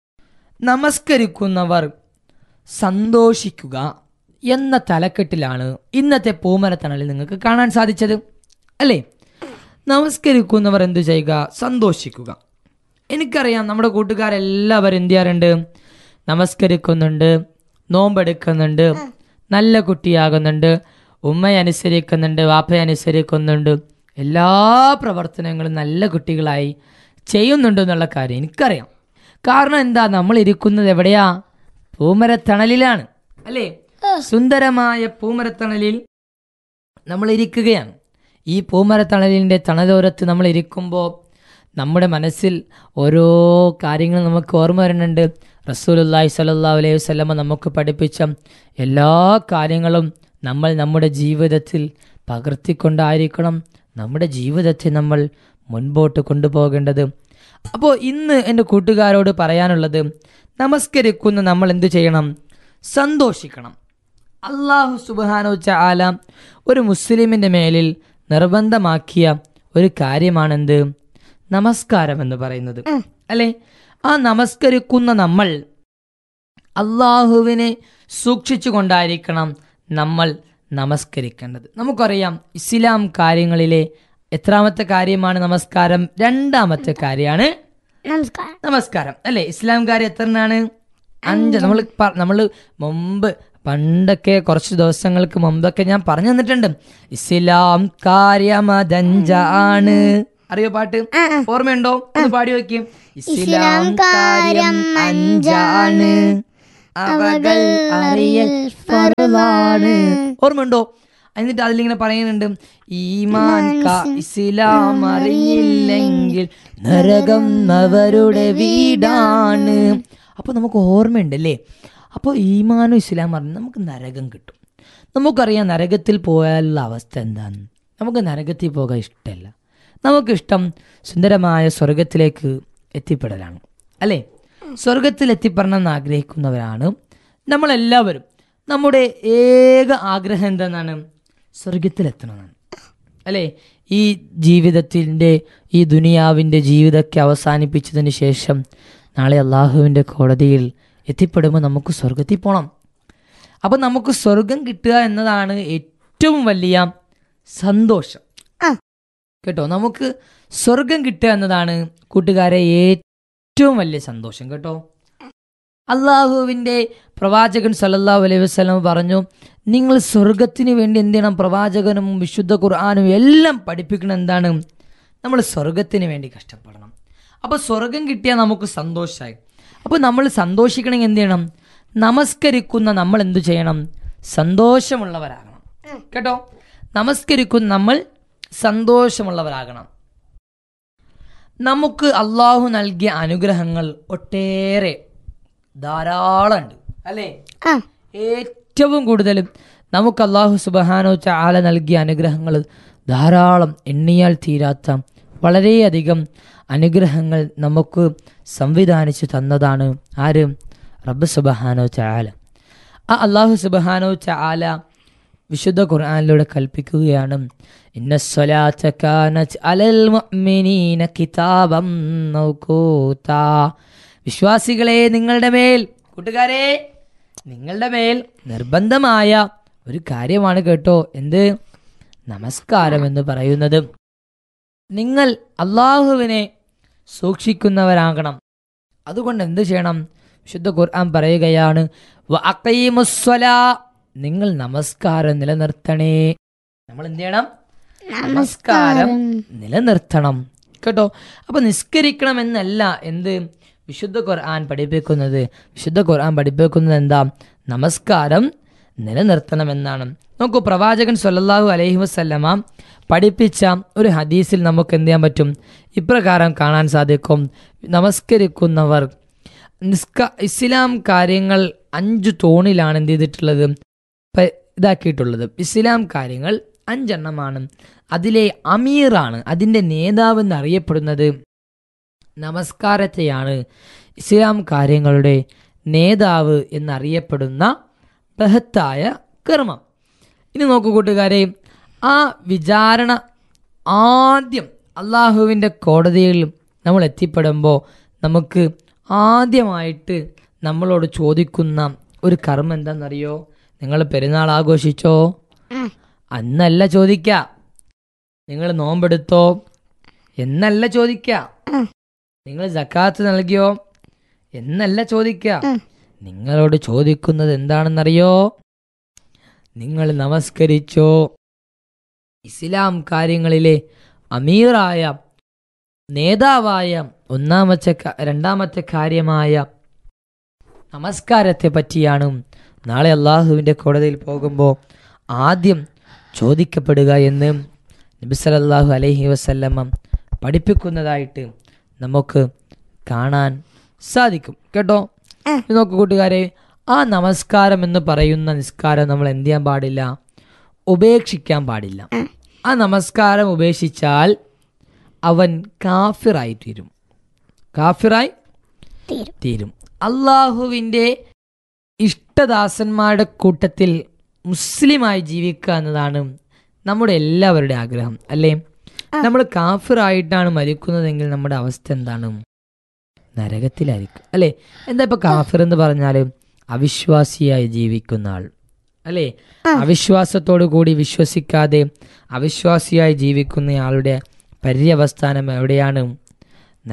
[SPEAKER 5] നമസ്കരിക്കുന്നവർ സന്തോഷിക്കുക എന്ന തലക്കെട്ടിലാണ് ഇന്നത്തെ പൂമരത്തണലിൽ നിങ്ങൾക്ക് കാണാൻ സാധിച്ചത് അല്ലേ നമസ്കരിക്കുന്നവർ എന്ത് ചെയ്യുക സന്തോഷിക്കുക എനിക്കറിയാം നമ്മുടെ കൂട്ടുകാരെല്ലാവരും എന്ത് ചെയ്യാറുണ്ട് നമസ്കരിക്കുന്നുണ്ട് നോമ്പെടുക്കുന്നുണ്ട് നല്ല കുട്ടിയാകുന്നുണ്ട് ഉമ്മയെ അനുസരിക്കുന്നുണ്ട് വാപ്പയെ അനുസരിക്കുന്നുണ്ട് എല്ലാ പ്രവർത്തനങ്ങളും നല്ല കുട്ടികളായി ചെയ്യുന്നുണ്ട് എന്നുള്ള കാര്യം എനിക്കറിയാം കാരണം എന്താ നമ്മൾ ഇരിക്കുന്നത് എവിടെയാ പൂമരത്തണലിലാണ് അല്ലേ സുന്ദരമായ പൂമരത്തണലിൽ നമ്മൾ ഇരിക്കുകയാണ് ഈ പൂമരത്തണലിൻ്റെ തണലോരത്ത് നമ്മൾ ഇരിക്കുമ്പോൾ നമ്മുടെ മനസ്സിൽ ഓരോ കാര്യങ്ങൾ നമുക്ക് ഓർമ്മ വരുന്നുണ്ട് റസൂലുല്ലാഹി സ്വല്ലല്ലാഹു അലൈഹി വസല്ലമ നമുക്ക് പഠിപ്പിച്ച എല്ലാ കാര്യങ്ങളും നമ്മൾ നമ്മുടെ ജീവിതത്തിൽ പകർത്തിക്കൊണ്ടായിരിക്കണം നമ്മുടെ ജീവിതത്തെ നമ്മൾ മുൻപോട്ട് കൊണ്ടുപോകേണ്ടത് അപ്പോൾ ഇന്ന് എൻ്റെ കൂട്ടുകാരോട് പറയാനുള്ളത് നമസ്കരിക്കുന്ന നമ്മൾ എന്ത് ചെയ്യണം സന്തോഷിക്കണം അള്ളാഹു സുബാനോ ചാല ഒരു മുസ്ലിമിൻ്റെ മേലിൽ നിർബന്ധമാക്കിയ ഒരു കാര്യമാണെന്ത് നമസ്കാരം എന്ന് പറയുന്നത് അല്ലെ ആ നമസ്കരിക്കുന്ന നമ്മൾ അള്ളാഹുവിനെ സൂക്ഷിച്ചു കൊണ്ടായിരിക്കണം നമ്മൾ നമസ്കരിക്കേണ്ടത് നമുക്കറിയാം ഇസ്ലാം കാര്യങ്ങളിലെ എത്രാമത്തെ കാര്യമാണ് നമസ്കാരം രണ്ടാമത്തെ കാര്യമാണ്
[SPEAKER 6] നമസ്കാരം
[SPEAKER 5] നമസ്കാരം അല്ലെ ഇസ്ലാം കാര്യം എത്രയാണ് അഞ്ച് നമ്മൾ നമ്മൾ മുമ്പ്
[SPEAKER 6] പണ്ടൊക്കെ കുറച്ച് ദിവസങ്ങൾക്ക് മുമ്പൊക്കെ ഞാൻ പറഞ്ഞു തന്നിട്ടുണ്ട് ഇസ്ലാം കാര്യമതഞ്ചാണ് അറിയോ പാട്ട് ഓർമ്മയുണ്ടോ ഒന്ന് പാടി വെക്കും ഇസ്ലാം കാര്യം അഞ്ചാണ് അവകൾ അറിയൽ ഫർളാണ് ഓർമ്മയുണ്ടോ എന്നിട്ട് അതിലിങ്ങനെ പറയുന്നുണ്ട് ഈമാൻ ക- ഇസ്ലാം അറിയില്ലെങ്കിൽ നരകം അവരുടെ വീടാണ് അപ്പൊ നമുക്ക് ഓർമ്മയുണ്ടല്ലേ അപ്പോൾ ഈമാനും ഇസ്ലാം അറിഞ്ഞ് നമുക്ക് നരകം കിട്ടും നമുക്കറിയാം നരകത്തിൽ പോയാലുള്ള അവസ്ഥ എന്താണ് നമുക്ക് നരകത്തിൽ പോകാൻ ഇഷ്ടമല്ല നമുക്കിഷ്ടം സുന്ദരമായ സ്വർഗത്തിലേക്ക് എത്തിപ്പെടലാണ് അല്ലേ സ്വർഗത്തിൽ എത്തിപ്പെടണം എന്ന് ആഗ്രഹിക്കുന്നവരാണ് നമ്മളെല്ലാവരും നമ്മുടെ ഏക ആഗ്രഹം എന്തെന്നാണ് സ്വർഗത്തിലെത്തണമെന്നാണ് അല്ലേ ഈ ജീവിതത്തിൻ്റെ ഈ ദുനിയാവിൻ്റെ ജീവിതമൊക്കെ അവസാനിപ്പിച്ചതിന് ശേഷം നാളെ അള്ളാഹുവിൻ്റെ കോടതിയിൽ എത്തിപ്പെടുമ്പോൾ നമുക്ക് സ്വർഗത്തിൽ പോകണം അപ്പം നമുക്ക് സ്വർഗം കിട്ടുക എന്നതാണ് ഏറ്റവും വലിയ സന്തോഷം കേട്ടോ നമുക്ക് സ്വർഗം കിട്ടുക എന്നതാണ് കൂട്ടുകാരെ ഏറ്റവും വലിയ സന്തോഷം കേട്ടോ അള്ളാഹുവിൻ്റെ പ്രവാചകൻ സല്ലല്ലാഹു അലൈഹി വസല്ലം പറഞ്ഞു നിങ്ങൾ സ്വർഗത്തിന് വേണ്ടി എന്ത് ചെയ്യണം പ്രവാചകനും വിശുദ്ധ ഖുർആാനും എല്ലാം പഠിപ്പിക്കണം എന്താണ് നമ്മൾ സ്വർഗത്തിന് വേണ്ടി കഷ്ടപ്പെടണം അപ്പോൾ സ്വർഗം കിട്ടിയാൽ നമുക്ക് സന്തോഷമായി അപ്പോൾ നമ്മൾ സന്തോഷിക്കണമെങ്കിൽ എന്ത് ചെയ്യണം നമസ്കരിക്കുന്ന നമ്മൾ എന്തു ചെയ്യണം സന്തോഷമുള്ളവരാകണം കേട്ടോ നമസ്കരിക്കുന്ന നമ്മൾ സന്തോഷമുള്ളവരാകണം നമുക്ക് അള്ളാഹു നൽകിയ അനുഗ്രഹങ്ങൾ ഒട്ടേറെ ധാരാളമുണ്ട് അല്ലേ ഏറ്റവും കൂടുതലും നമുക്ക് അള്ളാഹു സുബഹാനോ ചാല നൽകിയ അനുഗ്രഹങ്ങൾ ധാരാളം എണ്ണിയാൽ തീരാത്ത വളരെയധികം അനുഗ്രഹങ്ങൾ നമുക്ക് സംവിധാനിച്ചു തന്നതാണ് ആര് റബ്ബ് സുബഹാനോ ചാല ആ അള്ളാഹു സുബഹാനോ ചാല വിശുദ്ധ ഖുർആനിലൂടെ കൽപ്പിക്കുകയാണ് ഇന്ന സ്വലാത്ത കാനത് അലൽ മുഅ്മിനീന കിതാബം മൗഖൂതാ വിശ്വാസികളെ നിങ്ങളുടെ മേൽ കൂട്ടുകാരെ നിങ്ങളുടെ മേൽ നിർബന്ധമായ ഒരു കാര്യമാണ് കേട്ടോ എന്ത് നമസ്കാരം എന്ന് പറയുന്നത് നിങ്ങൾ അള്ളാഹുവിനെ സൂക്ഷിക്കുന്നവരാകണം അതുകൊണ്ട് എന്ത് ചെയ്യണം വിശുദ്ധ ഖുർആൻ പറയുകയാണ് വഅഖീമുസ്സലാ. നിങ്ങൾ നമസ്കാരം നിലനിർത്തണേ നമ്മൾ എന്ത് ചെയ്യണം നമസ്കാരം നിലനിർത്തണം കേട്ടോ അപ്പൊ നിസ്കരിക്കണം എന്നല്ല എന്ത് വിശുദ്ധ ഖുർആൻ പഠിപ്പിക്കുന്നത് വിശുദ്ധ ഖുർആൻ പഠിപ്പിക്കുന്നത് എന്താ നമസ്കാരം നിലനിർത്തണമെന്നാണ് നോക്കൂ പ്രവാചകൻ സല്ലല്ലാഹു അലൈഹി വസല്ലമ പഠിപ്പിച്ച ഒരു ഹദീസിൽ നമുക്ക് എന്ത് ചെയ്യാൻ പറ്റും ഇപ്രകാരം കാണാൻ സാധിക്കും നമസ്കരിക്കുന്നവർ നിസ്ക ഇസ്ലാം കാര്യങ്ങൾ അഞ്ച് തോണിലാണ് എന്ത് ചെയ്തിട്ടുള്ളത് പ- ഇതാക്കിയിട്ടുള്ളത് ഇസ്ലാം കാര്യങ്ങൾ അഞ്ചെണ്ണമാണ് അതിലെ അമീറാണ് അതിൻ്റെ നേതാവ് എന്നറിയപ്പെടുന്നത് നമസ്കാരത്തെയാണ് ഇസ്ലാം കാര്യങ്ങളുടെ നേതാവ് എന്നറിയപ്പെടുന്ന ബൃഹത്തായ കർമ്മം ഇനി നോക്കൂ കൂട്ടുകാരെ ആ വിചാരണ ആദ്യം അള്ളാഹുവിൻ്റെ കോടതിയിൽ നമ്മൾ എത്തിപ്പെടുമ്പോൾ നമുക്ക് ആദ്യമായിട്ട് നമ്മളോട് ചോദിക്കുന്ന ഒരു കർമ്മം എന്താണെന്നറിയോ നിങ്ങൾ പെരുന്നാൾ ആഘോഷിച്ചോ അന്നല്ല ചോദിക്ക നിങ്ങൾ നോമ്പെടുത്തോ എന്നല്ല ചോദിക്ക നിങ്ങൾ ജക്കാത്ത് നൽകിയോ എന്നല്ല ചോദിക്ക നിങ്ങളോട് ചോദിക്കുന്നത് എന്താണെന്നറിയോ നിങ്ങൾ നമസ്കരിച്ചോ ഇസ്ലാം കാര്യങ്ങളിലെ അമീറായ നേതാവായ ഒന്നാമത്തെ ക- രണ്ടാമത്തെ കാര്യമായ നമസ്കാരത്തെ പറ്റിയാണ് നാളെ അള്ളാഹുവിൻ്റെ കോടതിയിൽ പോകുമ്പോൾ ആദ്യം ചോദിക്കപ്പെടുക എന്ന് നബി സല്ലല്ലാഹു അലൈഹി വസല്ലമ പഠിപ്പിക്കുന്നതായിട്ട് നമുക്ക് കാണാൻ സാധിക്കും കേട്ടോ ഇത് നോക്കൂ കൂട്ടുകാരെ ആ നമസ്കാരം എന്ന് പറയുന്ന നിസ്കാരം നമ്മൾ എന്ത് ചെയ്യാൻ പാടില്ല ഉപേക്ഷിക്കാൻ പാടില്ല ആ നമസ്കാരം ഉപേക്ഷിച്ചാൽ അവൻ കാഫിറായി തീരും കാഫിറായി തീരും അള്ളാഹുവിൻ്റെ ഇഷ്ടദാസന്മാരുടെ കൂട്ടത്തിൽ മുസ്ലിമായി ജീവിക്കുക എന്നതാണ് നമ്മുടെ എല്ലാവരുടെ ആഗ്രഹം അല്ലേ നമ്മൾ കാഫിറായിട്ടാണ് മരിക്കുന്നതെങ്കിൽ നമ്മുടെ അവസ്ഥ എന്താണ് നരകത്തിലായിരിക്കും അല്ലേ എന്താ ഇപ്പൊ കാഫിർ എന്ന് പറഞ്ഞാൽ അവിശ്വാസിയായി ജീവിക്കുന്ന ആൾ അല്ലേ അവിശ്വാസത്തോടു കൂടി വിശ്വസിക്കാതെ അവിശ്വാസിയായി ജീവിക്കുന്നയാളുടെ പര്യവസ്ഥാനം എവിടെയാണ്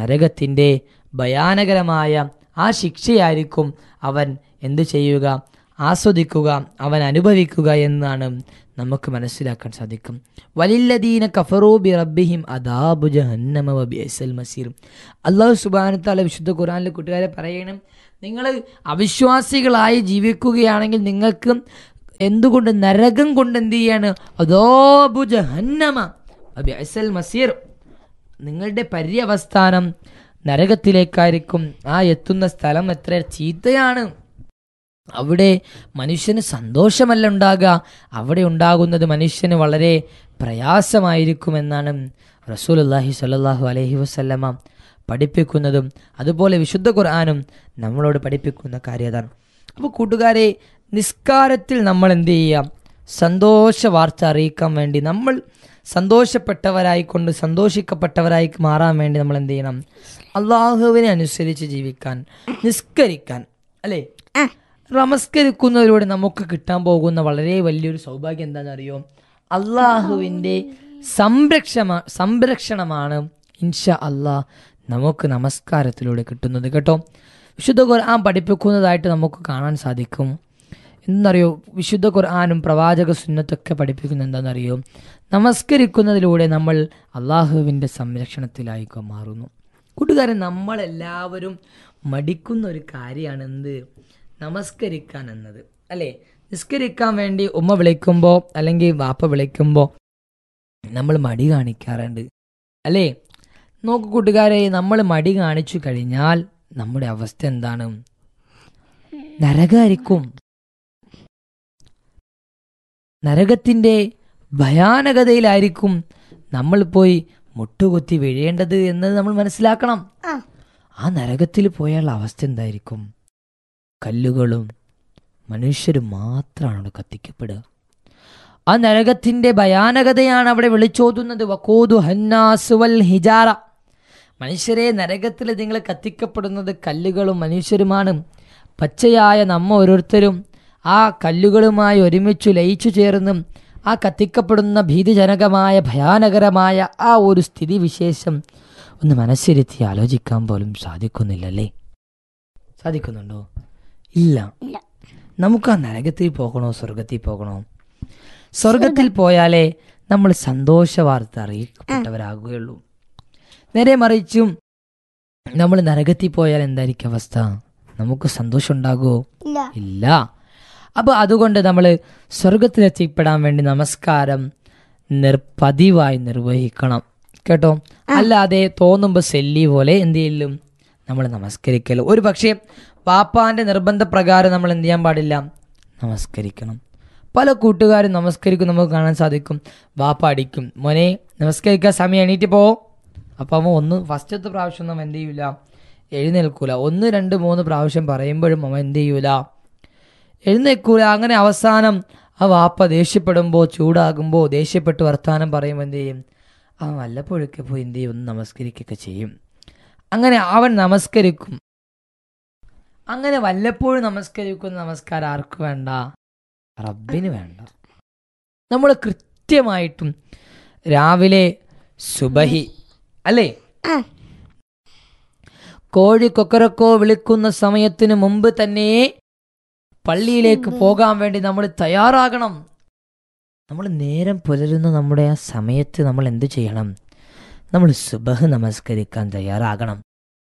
[SPEAKER 6] നരകത്തിൻ്റെ ഭയാനകരമായ ആ ശിക്ഷയായിരിക്കും അവൻ എന്തു ചെയ്യുക ആസ്വദിക്കുക അവൻ അനുഭവിക്കുക എന്നാണ് നമുക്ക് മനസ്സിലാക്കാൻ സാധിക്കും വലില്ലദീന കഫറോ ബി റബ്ബിഹിം അദാബു ജഹന്നമ വബിഅസൽ മസീർ അള്ളാഹു സുബാനത്താല വിശുദ്ധ ഖുർആനിലെ കൂട്ടുകാരെ പറയണം നിങ്ങൾ അവിശ്വാസികളായി ജീവിക്കുകയാണെങ്കിൽ നിങ്ങൾക്ക് എന്തുകൊണ്ട് നരകം കൊണ്ട് എന്ത് ചെയ്യാണ് അദാബു ജഹന്നമ വബിഅസൽ മസീർ നിങ്ങളുടെ പര്യവസ്ഥാനം നരകത്തിലേക്കായിരിക്കും ആ എത്തുന്ന സ്ഥലം എത്ര ചീത്തയാണ് അവിടെ മനുഷ്യന് സന്തോഷമല്ല ഉണ്ടാകുക അവിടെ ഉണ്ടാകുന്നത് മനുഷ്യന് വളരെ പ്രയാസമായിരിക്കുമെന്നാണ് റസൂലുല്ലാഹി സ്വല്ലല്ലാഹു അലൈഹി വസല്ലമ പഠിപ്പിക്കുന്നതും അതുപോലെ വിശുദ്ധ ഖുർആാനും നമ്മളോട് പഠിപ്പിക്കുന്ന കാര്യം അതാണ് അപ്പോൾ കൂട്ടുകാരെ നിസ്കാരത്തിൽ നമ്മൾ എന്ത് ചെയ്യാം സന്തോഷ വാർത്ത അറിയിക്കാൻ വേണ്ടി നമ്മൾ സന്തോഷപ്പെട്ടവരായിക്കൊണ്ട് സന്തോഷിക്കപ്പെട്ടവരായി മാറാൻ വേണ്ടി നമ്മൾ എന്ത് ചെയ്യണം അള്ളാഹുവിനെ അനുസരിച്ച് ജീവിക്കാൻ നിസ്കരിക്കാൻ അല്ലേ നമസ്കരിക്കുന്നതിലൂടെ നമുക്ക് കിട്ടാൻ പോകുന്ന വളരെ വലിയൊരു സൗഭാഗ്യം എന്താണെന്ന് അറിയോ അള്ളാഹുവിൻ്റെ സംരക്ഷണ സംരക്ഷണമാണ് ഇൻഷ അള്ളാഹ് നമുക്ക് നമസ്കാരത്തിലൂടെ കിട്ടുന്നത് കേട്ടോ വിശുദ്ധ ഖുർആൻ പഠിപ്പിക്കുന്നതായിട്ട് നമുക്ക് കാണാൻ സാധിക്കും എന്നറിയോ വിശുദ്ധ ഖുർആാനും പ്രവാചക സുന്നത്തൊക്കെ പഠിപ്പിക്കുന്ന എന്താണെന്നറിയോ നമസ്കരിക്കുന്നതിലൂടെ നമ്മൾ അള്ളാഹുവിൻ്റെ സംരക്ഷണത്തിലായിക്കോ മാറുന്നു കൂട്ടുകാരൻ നമ്മളെല്ലാവരും മടിക്കുന്ന ഒരു കാര്യമാണ് എന്ത് നമസ്കരിക്കാൻ എന്നത് അല്ലേ നിസ്കരിക്കാൻ വേണ്ടി ഉമ്മ വിളിക്കുമ്പോൾ അല്ലെങ്കിൽ വാപ്പ വിളിക്കുമ്പോൾ നമ്മൾ മടി കാണിക്കാറുണ്ട് അല്ലേ നോക്കു കൂട്ടുകാരെ നമ്മൾ മടി കാണിച്ചു കഴിഞ്ഞാൽ നമ്മുടെ അവസ്ഥ എന്താണ് നരകായിരിക്കും നരകത്തിൻ്റെ ഭയാനകതയിലായിരിക്കും നമ്മൾ പോയി മുട്ടുകുത്തി വീഴേണ്ടത് എന്നത് നമ്മൾ മനസ്സിലാക്കണം ആ നരകത്തിൽ പോയാലുള്ള അവസ്ഥ എന്തായിരിക്കും കല്ലുകളും മനുഷ്യരും മാത്രമാണ് അവിടെ കത്തിക്കപ്പെടുക ആ നരകത്തിന്റെ ഭയാനകതയാണ് അവിടെ വിളിച്ചോതുന്നത് വക്കോതു ഹന്നാസ് വൽ ഹിജാറ മനുഷ്യരെ നരകത്തിൽ നിങ്ങൾ കത്തിക്കപ്പെടുന്നത് കല്ലുകളും മനുഷ്യരുമാണ് പച്ചയായ നമ്മ ഓരോരുത്തരും ആ കല്ലുകളുമായി ഒരുമിച്ചു ലയിച്ചു ചേർന്നും ആ കത്തിക്കപ്പെടുന്ന ഭീതിജനകമായ ഭയാനകരമായ ആ ഒരു സ്ഥിതി വിശേഷം ഒന്ന് മനസ്സിരുത്തി ആലോചിക്കാൻ പോലും സാധിക്കുന്നില്ലല്ലേ സാധിക്കുന്നുണ്ടോ ഇല്ല നമുക്ക് ആ നരകത്തിൽ പോകണോ സ്വർഗത്തിൽ പോകണോ സ്വർഗത്തിൽ പോയാലേ നമ്മൾ സന്തോഷ വാർത്ത അറിയിക്കപ്പെട്ടവരാകുകയുള്ളൂ നേരെ മറിച്ചും നമ്മൾ നരകത്തിൽ പോയാൽ എന്തായിരിക്കും അവസ്ഥ നമുക്ക് സന്തോഷം ഉണ്ടാകുമോ ഇല്ല അപ്പൊ അതുകൊണ്ട് നമ്മൾ സ്വർഗത്തിലെത്തിപ്പെടാൻ വേണ്ടി നമസ്കാരം നിർ പതിവായി നിർവഹിക്കണം കേട്ടോ അല്ലാതെ തോന്നുമ്പോൾ സെല്ലി പോലെ എന്ത് ചെയ്യലും നമ്മൾ നമസ്കരിക്കലോ ഒരു പക്ഷേ പാപ്പാന്റെ നിർബന്ധപ്രകാരം നമ്മൾ എന്ത് ചെയ്യാൻ പാടില്ല നമസ്കരിക്കണം പല കൂട്ടുകാരും നമസ്കരിക്കും നമുക്ക് കാണാൻ സാധിക്കും വാപ്പ അടിക്കും മോനെ നമസ്കരിക്കാൻ സമയം എണീറ്റ് പോ അപ്പം അവൻ ഒന്ന് ഫസ്റ്റത്തെ പ്രാവശ്യം ഒന്നും എന്ത് ചെയ്യൂല എഴുന്നേൽക്കൂല ഒന്ന് രണ്ട് മൂന്ന് പ്രാവശ്യം പറയുമ്പോഴും അവൻ എന്ത് ചെയ്യൂല എഴുന്നേൽക്കൂല അങ്ങനെ അവസാനം ആ വാപ്പ ദേഷ്യപ്പെടുമ്പോൾ ചൂടാകുമ്പോൾ ദേഷ്യപ്പെട്ട് വർത്താനം പറയുമ്പോൾ എന്ത് ചെയ്യും അവൻ വല്ലപ്പോഴൊക്കെ പോയി എന്ത് ചെയ്യും ഒന്ന് നമസ്കരിക്കുകയൊക്കെ ചെയ്യും അങ്ങനെ അവൻ നമസ്കരിക്കും അങ്ങനെ വല്ലപ്പോഴും നമസ്കരിക്കുന്ന നമസ്കാരം ആർക്ക് വേണ്ട റബ്ബിന് വേണ്ട നമ്മൾ കൃത്യമായിട്ടും രാവിലെ സുബഹി അല്ലേ കോഴി കൊക്കരക്കോ വിളിക്കുന്ന സമയത്തിന് മുമ്പ് തന്നെ പള്ളിയിലേക്ക് പോകാൻ വേണ്ടി നമ്മൾ തയ്യാറാകണം നമ്മൾ നേരം പുലരുന്ന നമ്മുടെ ആ സമയത്ത് നമ്മൾ എന്ത് ചെയ്യണം നമ്മൾ സുബഹ് നമസ്കരിക്കാൻ തയ്യാറാകണം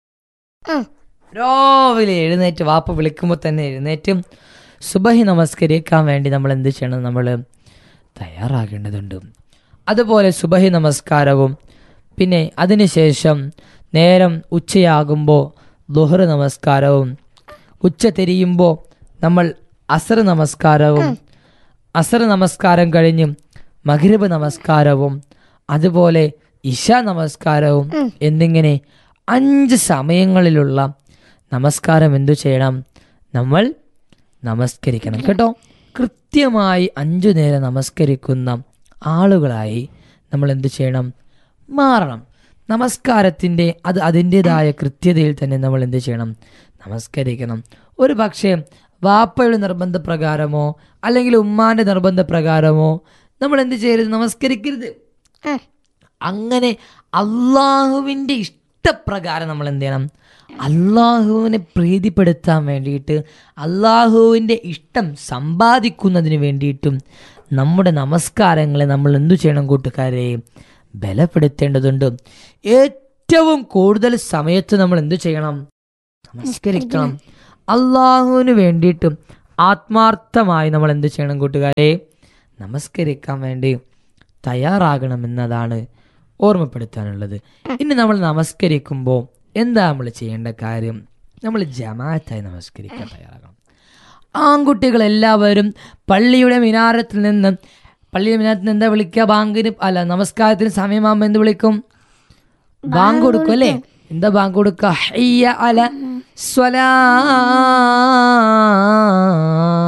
[SPEAKER 6] രാവിലെ എഴുന്നേറ്റ് വാപ്പ വിളിക്കുമ്പോൾ തന്നെ എഴുന്നേറ്റ് സുബഹി നമസ്കരിക്കാൻ വേണ്ടി നമ്മൾ എന്ത് ചെയ്യണം നമ്മൾ തയ്യാറാകേണ്ടതുണ്ട് അതുപോലെ സുബഹി നമസ്കാരവും പിന്നെ അതിനുശേഷം നേരം ഉച്ചയാകുമ്പോൾ ദുഹർ നമസ്കാരവും ഉച്ച തിരിയുമ്പോൾ നമ്മൾ അസർ നമസ്കാരവും അസർ നമസ്കാരം കഴിഞ്ഞ് മഗ്രിബ് നമസ്കാരവും അതുപോലെ ഇഷ നമസ്കാരവും എന്നിങ്ങനെ അഞ്ച് സമയങ്ങളിലുള്ള നമസ്കാരം എന്തു ചെയ്യണം നമ്മൾ നമസ്കരിക്കണം കേട്ടോ കൃത്യമായി അഞ്ചു നേരം നമസ്കരിക്കുന്ന ആളുകളായി നമ്മൾ എന്തു ചെയ്യണം മാറണം നമസ്കാരത്തിൻ്റെ അത് അതിൻ്റെതായ കൃത്യതയിൽ തന്നെ നമ്മൾ എന്ത് ചെയ്യണം നമസ്കരിക്കണം ഒരു പക്ഷേ വാപ്പയുടെ നിർബന്ധപ്രകാരമോ അല്ലെങ്കിൽ ഉമ്മാന്റെ നിർബന്ധപ്രകാരമോ നമ്മൾ എന്ത് ചെയ്യരുത് നമസ്കരിക്കരുത് അങ്ങനെ അള്ളാഹുവിൻ്റെ ഇഷ്ടപ്രകാരം നമ്മൾ എന്ത് ചെയ്യണം അള്ളാഹുവിനെ പ്രീതിപ്പെടുത്താൻ വേണ്ടിയിട്ട് അള്ളാഹുവിൻ്റെ ഇഷ്ടം സമ്പാദിക്കുന്നതിന് വേണ്ടിയിട്ടും നമ്മുടെ നമസ്കാരങ്ങളെ നമ്മൾ എന്തു ചെയ്യണം കൂട്ടുകാരെ ബലപ്പെടുത്തേണ്ടതുണ്ട് ഏറ്റവും കൂടുതൽ സമയത്ത് നമ്മൾ എന്തു ചെയ്യണം നമസ്കരിക്കണം അള്ളാഹുവിന് വേണ്ടിയിട്ടും ആത്മാർത്ഥമായി നമ്മൾ എന്ത് ചെയ്യണം കൂട്ടുകാരെ നമസ്കരിക്കാൻ വേണ്ടി തയ്യാറാകണമെന്നതാണ് ഓർമ്മപ്പെടുത്താനുള്ളത് ഇനി നമ്മൾ നമസ്കരിക്കുമ്പോൾ എന്താ നമ്മൾ ചെയ്യേണ്ട കാര്യം നമ്മൾ ജമാഅത്തായി നമസ്കരിക്കാൻ തയ്യാറാകണം ആൺകുട്ടികൾ എല്ലാവരും പള്ളിയുടെ മിനാരത്തിൽ നിന്ന് പള്ളിയുടെ മിനാരത്തിൽ നിന്ന് എന്താ വിളിക്കുക ബാങ്കിന് അല്ല നമസ്കാരത്തിന് സമയമാകുമ്പോൾ എന്ത് വിളിക്കും ബാങ്ക് കൊടുക്കും അല്ലേ എന്താ ബാങ്ക് കൊടുക്കുക ഹയ്യ അല സ്വലാ